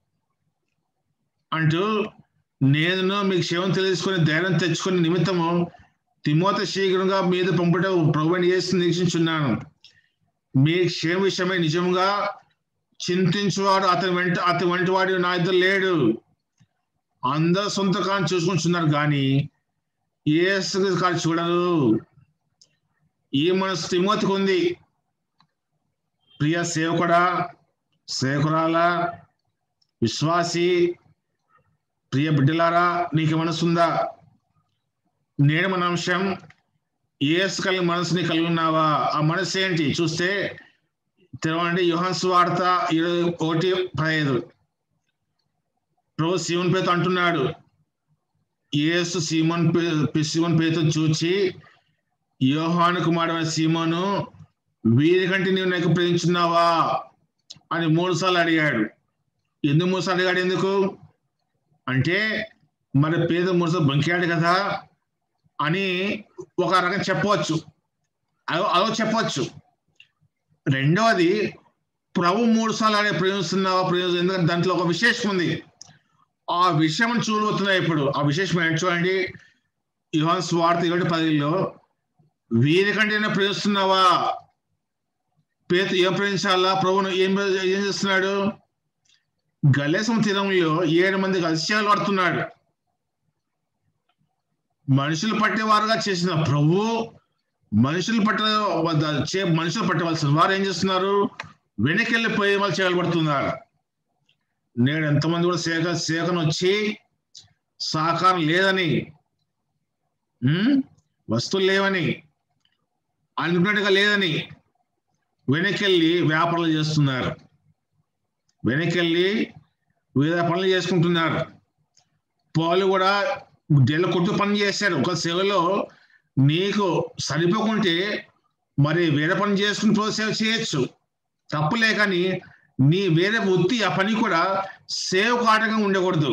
S2: అంటూ నేను మీకు క్షేమం తెలుసుకుని ధైర్యం తెచ్చుకునే నిమిత్తము తిమోత శీఘ్రంగా మీద పంపుట ప్రభుని చేసి నిరీక్షించున్నాను మీ క్షేమ విషయమై నిజంగా చింతించువాడు అతని వెంట అతని వంటి వాడు నా ఇద్దరు లేడు అందరు సొంత కాలం చూసుకుంటున్నారు కానీ ఏ కాదు చూడరు ఈ మనసు తిమోతికి ఉంది ప్రియ సేవకుడా సేవకురాలా విశ్వాసి ప్రియ బిడ్డలారా నీకు మనసుందా నేడు మన అంశం ఏసు కలిగిన మనసుని కలిగి ఉన్నావా ఆ మనసు ఏంటి చూస్తే తెరవండి యుహన్స్ వార్త ఇరవై ఒకటి పదహైదు ప్రభు శివన్ పేత అంటున్నాడు యేసు సీమన్ సీమన్ పేత చూచి యోహాను కుమారుడైన సీమోను వీరికంటే నీవు నాకు ప్రేమించున్నావా అని మూడు సార్లు అడిగాడు ఎందుకు మూడు సార్లు అడిగాడు ఎందుకు అంటే మరి పేద మూడు సార్లు బంకాడు కదా అని ఒక రకం చెప్పవచ్చు అదో అదో చెప్పవచ్చు రెండవది ప్రభు మూడు సార్లు అడిగే ప్రేమిస్తున్నావా ప్రేమిస్తున్నావా ఎందుకంటే దాంట్లో ఒక విశేషం ఉంది ఆ విషయం చూడబోతున్నాయి ఇప్పుడు ఆ విశేషం ఏంటి చూడండి యువన్ స్వార్థ ఇరవై పదిలో వీరికంటే ప్రేమిస్తున్నావా పేత ఏం ప్రేమించాలా ప్రభును ఏం ఏం చేస్తున్నాడు గలేసం తీరంలో ఏడు మందికి అతిశయాలు పడుతున్నాడు మనుషులు పట్టేవారుగా చేసిన ప్రభు మనుషులు పట్ట మనుషులు పట్టవలసిన వారు ఏం చేస్తున్నారు వెనకెళ్ళిపోయి వాళ్ళు చేయబడుతున్నారు నేడు ఎంతమంది కూడా సేక సేకను వచ్చి సహకారం లేదని వస్తువులు లేవని అనుకున్నట్టుగా లేదని వెనకెళ్ళి వ్యాపారాలు చేస్తున్నారు వెనకెళ్ళి వివిధ పనులు చేసుకుంటున్నారు పాలు కూడా డెల్ల కొట్టు పని చేశాడు ఒక సేవలో నీకు సరిపోకుంటే మరి వేరే పని చేసుకుని పో సేవ చేయొచ్చు తప్పులే కానీ నీ వేరే వృత్తి ఆ పని కూడా సేవకు ఆటంగా ఉండకూడదు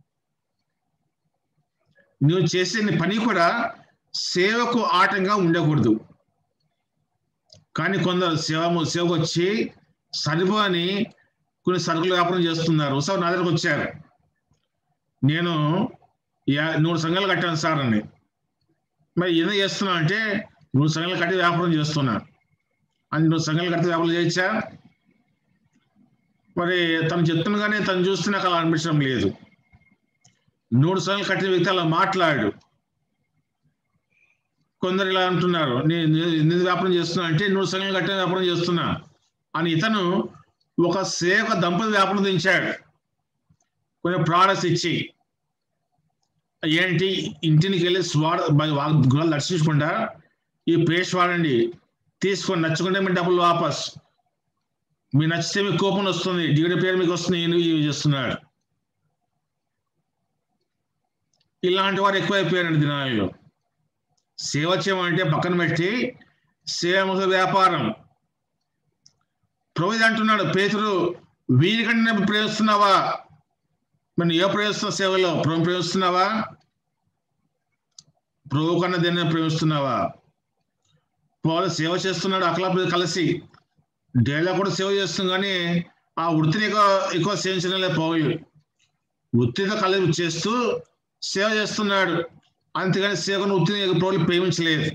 S2: నువ్వు చేసే నీ పని కూడా సేవకు ఆటంగా ఉండకూడదు కానీ కొందరు సేవ సేవకు వచ్చి సరిపోని కొన్ని సరుకులు వ్యాపారం చేస్తున్నారు ఒకసారి నా దగ్గరకు వచ్చారు నేను నూరు సంఘాలు కట్టాను సార్ అని మరి ఏదో చేస్తున్నా అంటే నూరు సంఘాలు కట్టి వ్యాపారం చేస్తున్నా అని నూరు సంఘాలు కట్టి వ్యాపారం చేయొచ్చా మరి తను చెప్తున్నగానే తను చూస్తే నాకు అలా అనిపించడం లేదు నూరు సంఘాలు కట్టిన వ్యక్తి అలా మాట్లాడు కొందరు ఇలా అంటున్నారు నేను ఎందుకు వ్యాపారం చేస్తున్నా అంటే నూరు సంఘాలు కట్టిన వ్యాపారం చేస్తున్నా అని ఇతను ఒక సేవ దంపతి వ్యాపారం దించాడు కొన్ని ప్రోడక్ట్స్ ఇచ్చి ఏంటి ఇంటికి వెళ్ళి స్వాడ గృహాలు దర్శించకుండా ఈ పేస్ట్ వాడండి తీసుకొని నచ్చుకుంటే మీ డబ్బులు వాపస్ మీ నచ్చితే మీకు కోపం వస్తుంది డిగ్రీ పేరు మీకు వస్తుంది ఇవి చేస్తున్నాడు ఇలాంటి వారు ఎక్కువైపోయారండి దినాలలో సేవ చేయమంటే పక్కన పెట్టి సేవ వ్యాపారం ప్రభు అంటున్నాడు పేతురు వీరికంటే ప్రేమిస్తున్నావా మరి ఏ ప్రేమిస్తున్న సేవలో ప్రభు ప్రేమిస్తున్నావా ప్రభు కన్నా దేన్ని ప్రేమిస్తున్నావా పౌలు సేవ చేస్తున్నాడు అకలా కలిసి డేలా కూడా సేవ చేస్తుంది కానీ ఆ వృత్తిని ఎక్కువ ఎక్కువ సేవించడం లేదు పౌలు వృత్తితో కలిసి చేస్తూ సేవ చేస్తున్నాడు అంతేగాని సేవను వృత్తిని పౌలు ప్రేమించలేదు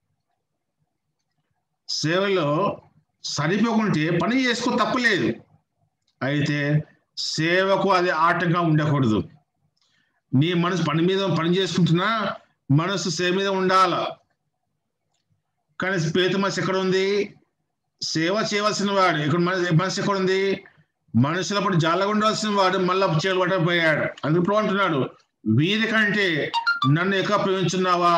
S2: సేవలో సరిపోకుంటే పని చేసుకో తప్పలేదు అయితే సేవకు అది ఆటంగా ఉండకూడదు నీ మనసు పని మీద పని చేసుకుంటున్నా మనసు సేవ మీద ఉండాల కానీ పేత మనసు ఎక్కడ ఉంది సేవ చేయవలసిన వాడు ఇక్కడ మనసు ఎక్కడ ఉంది మనుషుల పడి జాలగా ఉండాల్సిన వాడు మళ్ళా చేయబట్ట పోయాడు అందుకు అంటున్నాడు వీరికంటే నన్ను ఎక్కువ ప్రేమించున్నావా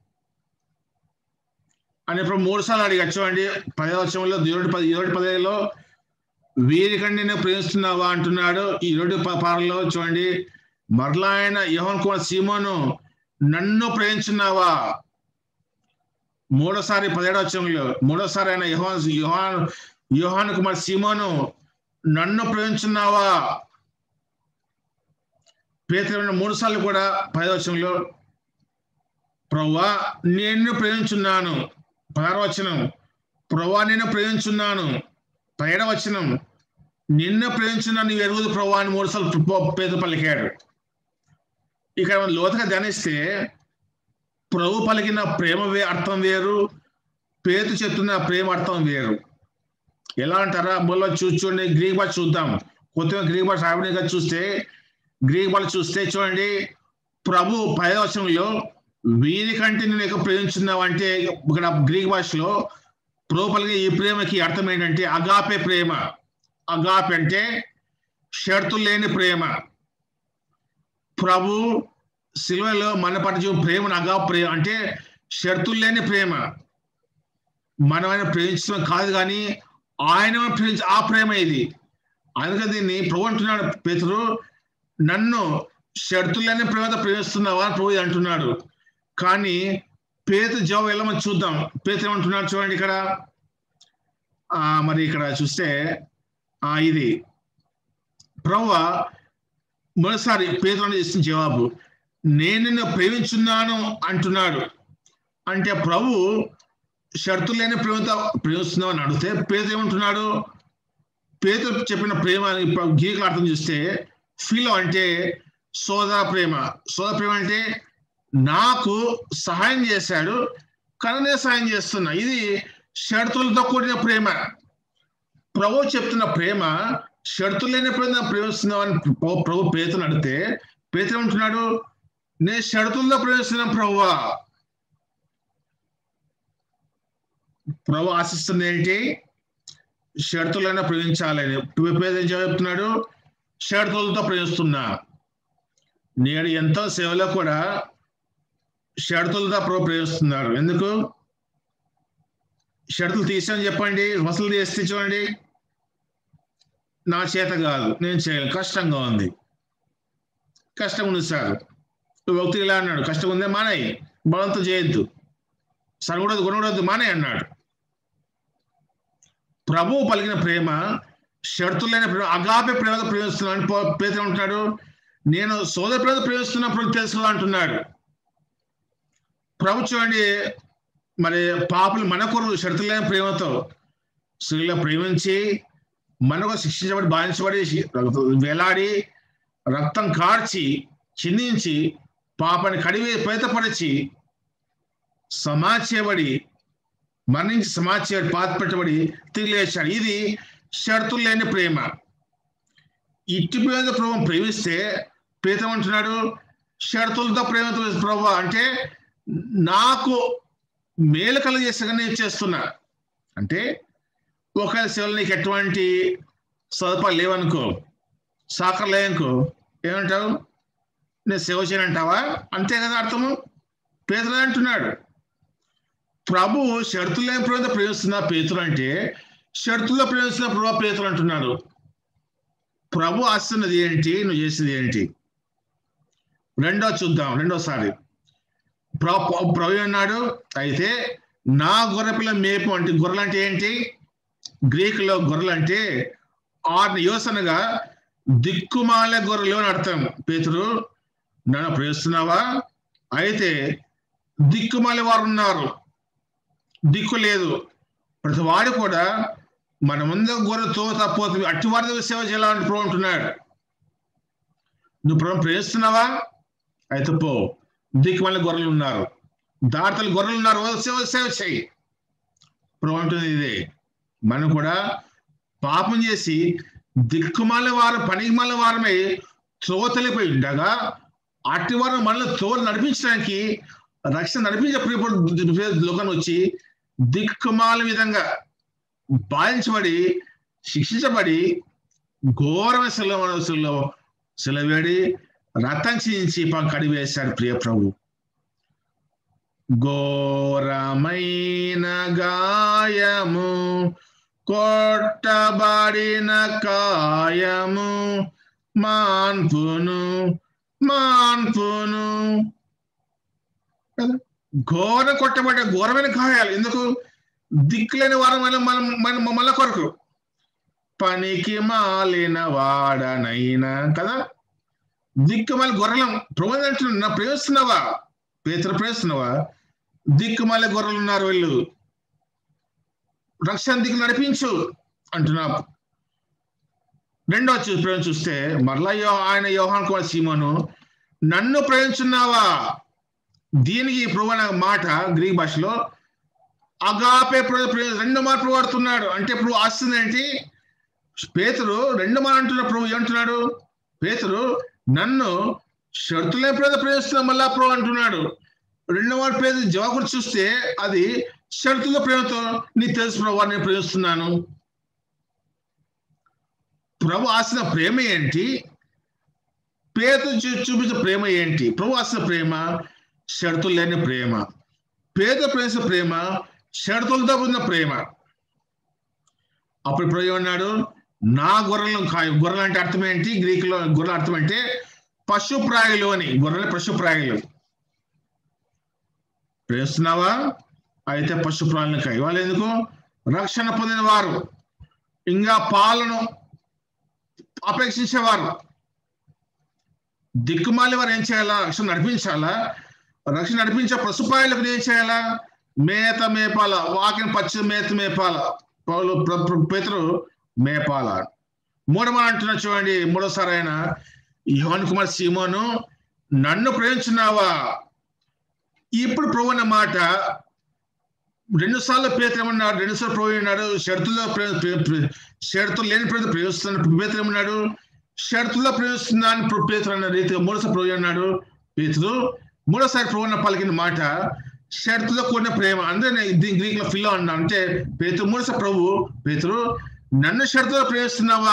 S2: అని ఇప్పుడు మూడు సార్లు అడిగా చూడండి పదవచనంలో ఏడు పది ఏడు పదిలో వీరికంటే నేను ప్రేమిస్తున్నావా అంటున్నాడు ఈ ఏడు పారలో చూడండి మరలా ఆయన యోహన్ కుమార్ సీమోను నన్ను ప్రేమించున్నావా మూడోసారి పదిహేడు వచ్చంలో మూడోసారి ఆయన యోహాన్ యోహాన్ యోహాన్ కుమార్ సీమోను నన్ను ప్రేమించున్నావా పేతులు మూడు సార్లు కూడా పదవచనంలో ప్రవ్వా నేను ప్రేమించున్నాను పదవచనం ప్రవ్వా నేను ప్రేమించున్నాను పైడవచనం నిన్న ప్రేమించున్నాను నీవు ఎరుగుదు ప్రవ్వా అని మూడుసార్లు పేద పలికాడు ఇక్కడ మనం లోతుగా ధ్యానిస్తే ప్రభు పలికిన ప్రేమ వే అర్థం వేరు పేరు చెప్తున్న ప్రేమ అర్థం వేరు ఎలా అంటారా బోల్లో చూ చూడండి గ్రీక్ భాష చూద్దాం కొత్తగా గ్రీక్ భాష ఆవిడగా చూస్తే గ్రీక్ భాష చూస్తే చూడండి ప్రభు పదవచనంలో వీరికంటే నేను ఎక్కువ ప్రేమించున్నావు అంటే ఇక్కడ గ్రీక్ భాషలో ప్రభు పలికిన ఈ ప్రేమకి అర్థం ఏంటంటే అగాపే ప్రేమ అగాపే అంటే షరతులు లేని ప్రేమ ప్రభు సిల్వలో మన పట్ల చూపు ప్రేమను అగా ప్రేమ అంటే షరతులు లేని ప్రేమ మనం ఆయన ప్రేమించడం కాదు కానీ ఆయన ప్రేమించ ఆ ప్రేమ ఇది అందుకని దీన్ని ప్రభు అంటున్నాడు పేతురు నన్ను షరతులు లేని ప్రేమతో ప్రేమిస్తున్నావా అని ప్రభు అంటున్నాడు కానీ పేతు జవాబు ఎలా మనం చూద్దాం పేతు ఏమంటున్నాడు చూడండి ఇక్కడ ఆ మరి ఇక్కడ చూస్తే ఆ ఇది ప్రభు మొదటిసారి పేదలను ఇస్తున్న జవాబు నేను నిన్ను ప్రేమించున్నాను అంటున్నాడు అంటే ప్రభు షరతు లేని ప్రేమతో ప్రేమిస్తున్నావు అని అడిగితే పేద ఏమంటున్నాడు పేద చెప్పిన ప్రేమ గీకలు అర్థం చూస్తే ఫీలో అంటే సోదర ప్రేమ సోదర ప్రేమ అంటే నాకు సహాయం చేశాడు కానీ నేను సహాయం చేస్తున్నా ఇది షరతులతో కూడిన ప్రేమ ప్రభు చెప్తున్న ప్రేమ షరతులు లేని ప్రేమ ప్రేమిస్తున్నామని ప్రభు పేతుని అడిగితే పేతులు ఏమంటున్నాడు నేను షరతులతో ప్రేమిస్తున్నాను ప్రభువా ప్రభు ఆశిస్తుంది ఏంటి షరతులైనా ప్రేమించాలని పేద ఏం చెప్తున్నాడు షరతులతో ప్రేమిస్తున్నా నేడు ఎంతో సేవలో కూడా షరతులతో ప్రభు ప్రేమిస్తున్నాడు ఎందుకు షరతులు తీసాను చెప్పండి వసూలు చేస్తే చూడండి నా చేత కాదు నేను చేయలేను కష్టంగా ఉంది కష్టం ఉంది సార్ వ్యక్తి ఇలా అన్నాడు కష్టం ఉందే మానేయి బలంతో చేయొద్దు సరుగుడదు కొనకూడదు మానే అన్నాడు ప్రభువు పలికిన ప్రేమ షరతులైన ప్రేమ అగాపే ప్రేమతో ప్రేమిస్తున్నాను పేద ఉంటున్నాడు నేను సోదర ప్రేమ ప్రేమిస్తున్నప్పుడు తెలుసు అంటున్నాడు ప్రభు చూడండి మరి పాపలు మన కొరకు షరతులైన ప్రేమతో స్త్రీలో ప్రేమించి మనకు శిక్షించబడి బాధించబడి వేలాడి రక్తం కార్చి చిందించి పాపని కడివి పేతపరిచి సమాచేయబడి మరణించి సమాచేయబడి పాత పెట్టబడి తిరిగి లేచాడు ఇది షరతులు లేని ప్రేమ ఇట్టి ప్రేమ ప్రభు ప్రేమిస్తే ప్రీతం అంటున్నాడు షరతులతో ప్రేమతో ప్రభు అంటే నాకు మేలు కలుగజేసగా నేను చేస్తున్నా అంటే ఒకవేళ సేవలు నీకు ఎటువంటి సదుపాయాలు లేవనుకో సాకర్ లేవనుకో ఏమంటావు నేను సేవ చేయనంటావా అంతే కదా అర్థము పేదలు అంటున్నాడు ప్రభు షరతులు లేని ప్రేమతో ప్రేమిస్తున్న పేతులు అంటే షరతుల్లో ప్రేమిస్తున్న ప్రభు పేతులు అంటున్నాడు ప్రభు ఆస్తున్నది ఏంటి నువ్వు చేసింది ఏంటి రెండో చూద్దాం రెండోసారి ప్రభు ప్రభు అన్నాడు అయితే నా గొర్రెపిల్ల మేపు అంటే గొర్రెలు అంటే ఏంటి గ్రీకులో గొర్రెలు అంటే ఆరు యోసనగా దిక్కుమాల గొర్రెలు అని అర్థం పేతురు నన్ను ప్రేస్తున్నావా అయితే దిక్కుమాలి వారు ఉన్నారు దిక్కు లేదు ప్రతి వాడు కూడా మన ముందు గొర్రెతో తప్పోతుంది అట్టి వారి సేవ చేయాలని ప్రభు అంటున్నాడు నువ్వు ప్రభు ప్రేమిస్తున్నావా అయితే పో దిక్కుమాలి గొర్రెలు ఉన్నారు దాతలు గొర్రెలు ఉన్నారు సేవ సేవ చేయి ప్రభు అంటుంది ఇదే మనం కూడా పాపం చేసి దిక్కుమాల వారం పనికిమాల వారమై త్రోతలిపోయి ఉండగా అట్టి వారం మనల్ని త్రోలు నడిపించడానికి రక్షణ నడిపించే లోకాన్ని వచ్చి దిక్కుమాల విధంగా బాధించబడి శిక్షించబడి ఘోరమైన సెలవులో సెలవేడి రథం చించి కడి వేశాడు ప్రియ ప్రభు ఘోరమైన గాయము కొట్టబడిన కాయము మాన్పును మాన్పును ఘోర కొట్టబడ్డ ఘోరమైన గాయాలు ఎందుకు దిక్కులేని వారం మనం మనం మళ్ళా కొరకు పనికి మాలిన వాడనైనా కదా దిక్కు మళ్ళీ గొర్రెలం ప్రభు అంటున్నా నా ప్రేమిస్తున్నావా పేతురు ప్రేస్తున్నావా దిక్కుమాలే గొర్రెలు ఉన్నారు వీళ్ళు రక్షణ దిక్కు నడిపించు అంటున్నా రెండో చూ ప్రేమ చూస్తే మరలా యో ఆయన యోహాన్ కుమార్ సీమోను నన్ను ప్రేమించున్నావా దీనికి ప్రభు అనే మాట గ్రీక్ భాషలో అగాపే ప్ర- ప్రే- రెండు మార్పులు వాడుతున్నాడు అంటే ఇప్పుడు ఆస్తుంది ఏంటి పేతురు రెండు మాట అంటున్న ప్రభు ఏమంటున్నాడు పేతురు నన్ను షరతులే ప్రేద ప్రేమిస్తున్నా మళ్ళా ప్రభు అంటున్నాడు రెండో మాట పేద జవాబు చూస్తే అది షరతుల ప్రేమతో నీకు తెలుసు ప్రభు నేను ప్రేమిస్తున్నాను ప్రభు ఆసిన ప్రేమ ఏంటి పేద చూ- చూపించిన ప్రేమ ఏంటి ప్రభు ఆసిన ప్రేమ షరతులు లేని ప్రేమ పేద ప్రేమించిన ప్రేమ షరతులతో ఉన్న ప్రేమ అప్పుడు ప్రభు ఏమన్నాడు నా గొర్రెలను కాయ గొర్రెలు అంటే అర్థం ఏంటి గ్రీకులో గొర్రెల అర్థం అంటే పశుప్రాయులు అని గొర్రెలు పశుప్రాయులు ప్రేమిస్తున్నావా అయితే పశుప్రాయులను కాయ వాళ్ళు ఎందుకు రక్షణ పొందిన వారు ఇంకా పాలను అపేక్షించేవారు దిక్కుమాలి వారు ఏం చేయాలా రక్షణ నడిపించాలా రక్షణ నడిపించే పశుపాయలకు ఏం చేయాలా మేత మేపాల వాకిన పచ్చి మేత మేపాల పౌలు ప్ర- ప్ర- పేతురు మేపాల మూడవ అంటున్నా చూడండి మూడోసారి ఆయన యోహన్ కుమార్ సీమోను నన్ను ప్రేమించున్నావా ఇప్పుడు ప్రభు అన్న మాట రెండు సార్లు పేతురు ఏమన్నాడు రెండు సార్లు ప్రభు ఏమన్నాడు షరతుల్లో ప్రే- ప్రే- ప్రే- షరతులు లేని ప్రేత ప్రేమిస్తున్నాడు పేతురు ఏమన్నాడు షరతుల్లో ప్రేమిస్తున్నా అని ప్ర- పేతురు అన్న రీతిగా మూడోసారి ప్రభు అన్నాడు పేతురు మూడోసారి ప్రభు అన్న పలికిన మాట షరతులో కూడిన ప్రేమ అంటే నేను దీని గ్రీక్ లో ఫిల్ అన్నా అంటే పేతురు మూడోసారి ప్రభు పేతురు నన్ను షరతులో ప్రేమిస్తున్నావా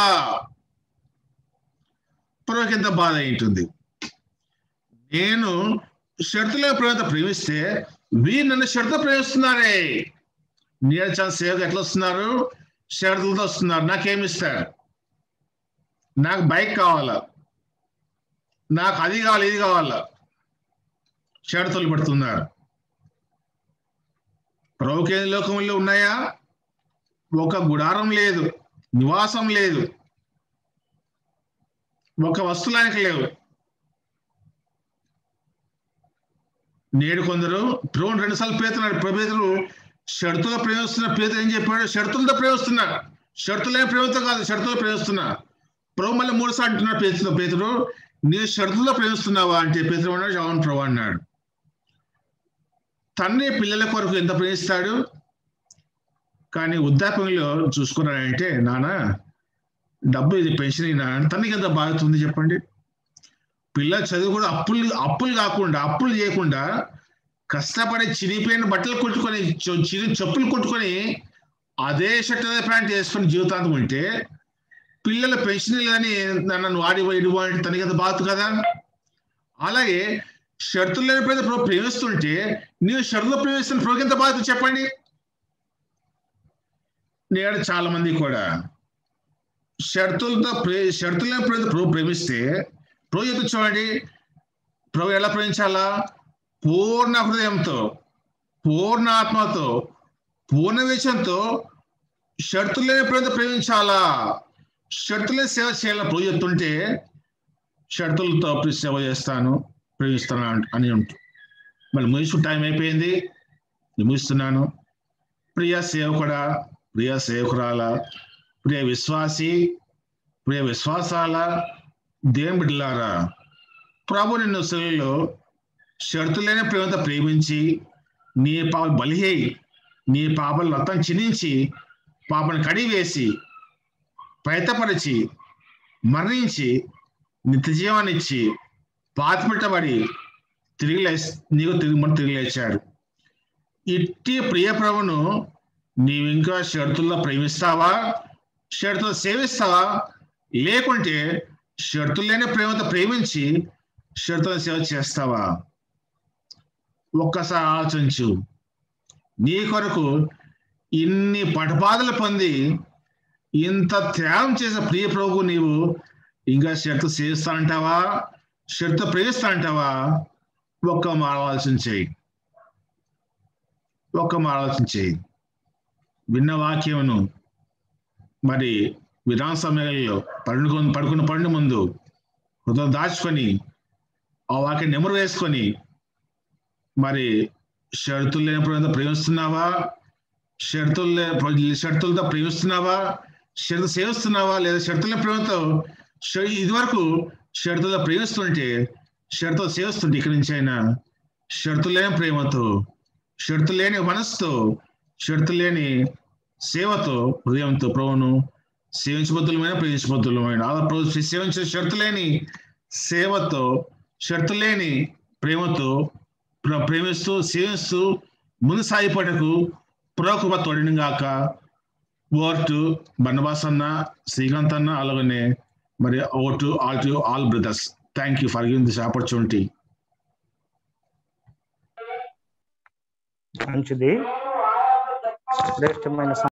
S2: ప్రభుకి ఎంత బాధ అయి ఉంటుంది నేను షరతుల ప్రేమతో ప్రేమిస్తే వీరు నన్ను షరతుతో ప్రేమిస్తున్నారే నేను చాలా సేవకు ఎట్లా వస్తున్నారు షరతులతో వస్తున్నారు నాకేమి ఇస్తారు నాకు బైక్ కావాలా నాకు అది కావాలి ఇది కావాలా షరతులు పెడుతున్నారు ప్రభుకే లోకంలో ఉన్నాయా ఒక గుడారం లేదు నివాసం లేదు ఒక వస్తువులానికి లేవు నేడు కొందరు ప్రభు రెండు సార్లు పేతున్నాడు పేదలు షరతులో ప్రేమిస్తున్న పేద ఏం చెప్పాడు షరతులతో ప్రేమిస్తున్నారు షరతులేం ప్రేమతో కాదు షరతులో ప్రేమిస్తున్నా ప్రభు మళ్ళీ మూడు సార్లు అంటున్నాడు పేతుతో పేతుడు నీ షరతులో ప్రేమిస్తున్నావా అంటే పేతుడు అన్నాడు అవును ప్రభు అన్నాడు తండ్రి పిల్లల కొరకు ఎంత ప్రేమిస్తాడు కానీ వృద్ధాప్యంలో చూసుకున్నాడంటే నాన్న డబ్బు ఇది పెన్షన్ అయినా తనకి ఎంత బాగుతుంది చెప్పండి పిల్లల చదువు కూడా అప్పులు అప్పులు కాకుండా అప్పులు చేయకుండా కష్టపడి చిరిగిపోయిన బట్టలు కుట్టుకొని చొ- చిరి చెప్పులు కుట్టుకొని అదే షర్ట్ అదే ప్యాంట్ వేసుకొని జీవితాంతం ఉంటే పిల్లల పెన్షన్ లేదని నన్ను వాడి వైడు వాడి తనకి ఎంత బాధ కదా అలాగే షరతులు లేని ప్రజలు ప్రభు ప్రేమిస్తుంటే నీవు షరతులు ప్రేమిస్తున్న ప్రభు ఎంత బాధ చెప్పండి నేడు చాలా మంది కూడా షరతులతో ప్రే షరతులు లేని ప్రజలు ప్రభు ప్రేమిస్తే ప్రభు చెప్పి చూడండి ప్రభు ఎలా ప్రేమించాలా పూర్ణ హృదయంతో పూర్ణ ఆత్మతో పూర్ణ విషయంతో షరతులు లేని ప్రజలు ప్రేమించాలా షరతులే సేవ చేయాలని ప్రభు చెప్తుంటే షరతులతో సేవ చేస్తాను ప్రేమిస్తాను అంట- అని ఉంటుంది మళ్ళీ ముగిసు టైం అయిపోయింది నేను ముగిస్తున్నాను ప్రియ సేవకుడా ప్రియ సేవకురాల ప్రియ విశ్వాసి ప్రియ విశ్వాసాల దేవుని బిడ్డలారా ప్రభు నిన్ను శిలలో షరతులైన ప్రేమతో ప్రేమించి నీ పాప బలి అయి నీ పాపలు మొత్తం చినించి పాపను కడివేసి ప్రయత్నపరిచి మరణించి నిత్య జీవాన్ని ఇచ్చి పాతిపెట్టబడి తిరిగి లే నీకు తిరిగి మన తిరిగి లేచాడు ఇట్టి ప్రియ ప్రభును నీవు ఇంకా షరతుల్లో ప్రేమిస్తావా షరతులు సేవిస్తావా లేకుంటే షరతులు లేని ప్రేమతో ప్రేమించి షరతుల సేవ చేస్తావా ఒక్కసారి ఆలోచించు నీ కొరకు ఇన్ని పటపాదలు పొంది ఇంత త్యాగం చేసిన ప్రియ ప్రభు నీవు ఇంకా షరతు సేవిస్తా అంటావా షరతు ప్రేమిస్తా అంటావా ఒక్క మాట ఆలోచన చేయి ఒక్క మాట ఆలోచన చేయి విన్న వాక్యమును మరి విరామ సమయంలో పడుకొని పడుకున్న పండు ముందు హృదయం దాచుకొని ఆ వాక్యం నెమరు వేసుకొని మరి షరతులు లేని ప్రేమతో ప్రేమిస్తున్నావా షరతులు లే- షరతులతో ప్రేమిస్తున్నావా షరతు సేవిస్తున్నావా లేదా షరతుల ప్రేమతో ష- ఇదివరకు షరతులతో ప్రేమిస్తుంటే షరతులు సేవిస్తుంటే ఇక్కడి నుంచి అయినా షరతు లేని ప్రేమతో షరతు లేని మనసుతో షరతు లేని సేవతో హృదయంతో ప్రభువును సేవించబద్దులమైన ప్రేమించబద్దులమైన అలా ప్రభు సేవించే షరతు లేని సేవతో షరతు లేని ప్రేమతో ప్ర- ప్రేమిస్తూ సేవిస్తూ ముందు సాగిపోటకు పురోకృప తోడిని గాక ఓటు బన్నబాస్ అన్న శ్రీకాంత్ అన్న అలాగనే మరి ఓటు all to all brothers thank you for giving this opportunity
S1: మంచిది శ్రేష్టమైన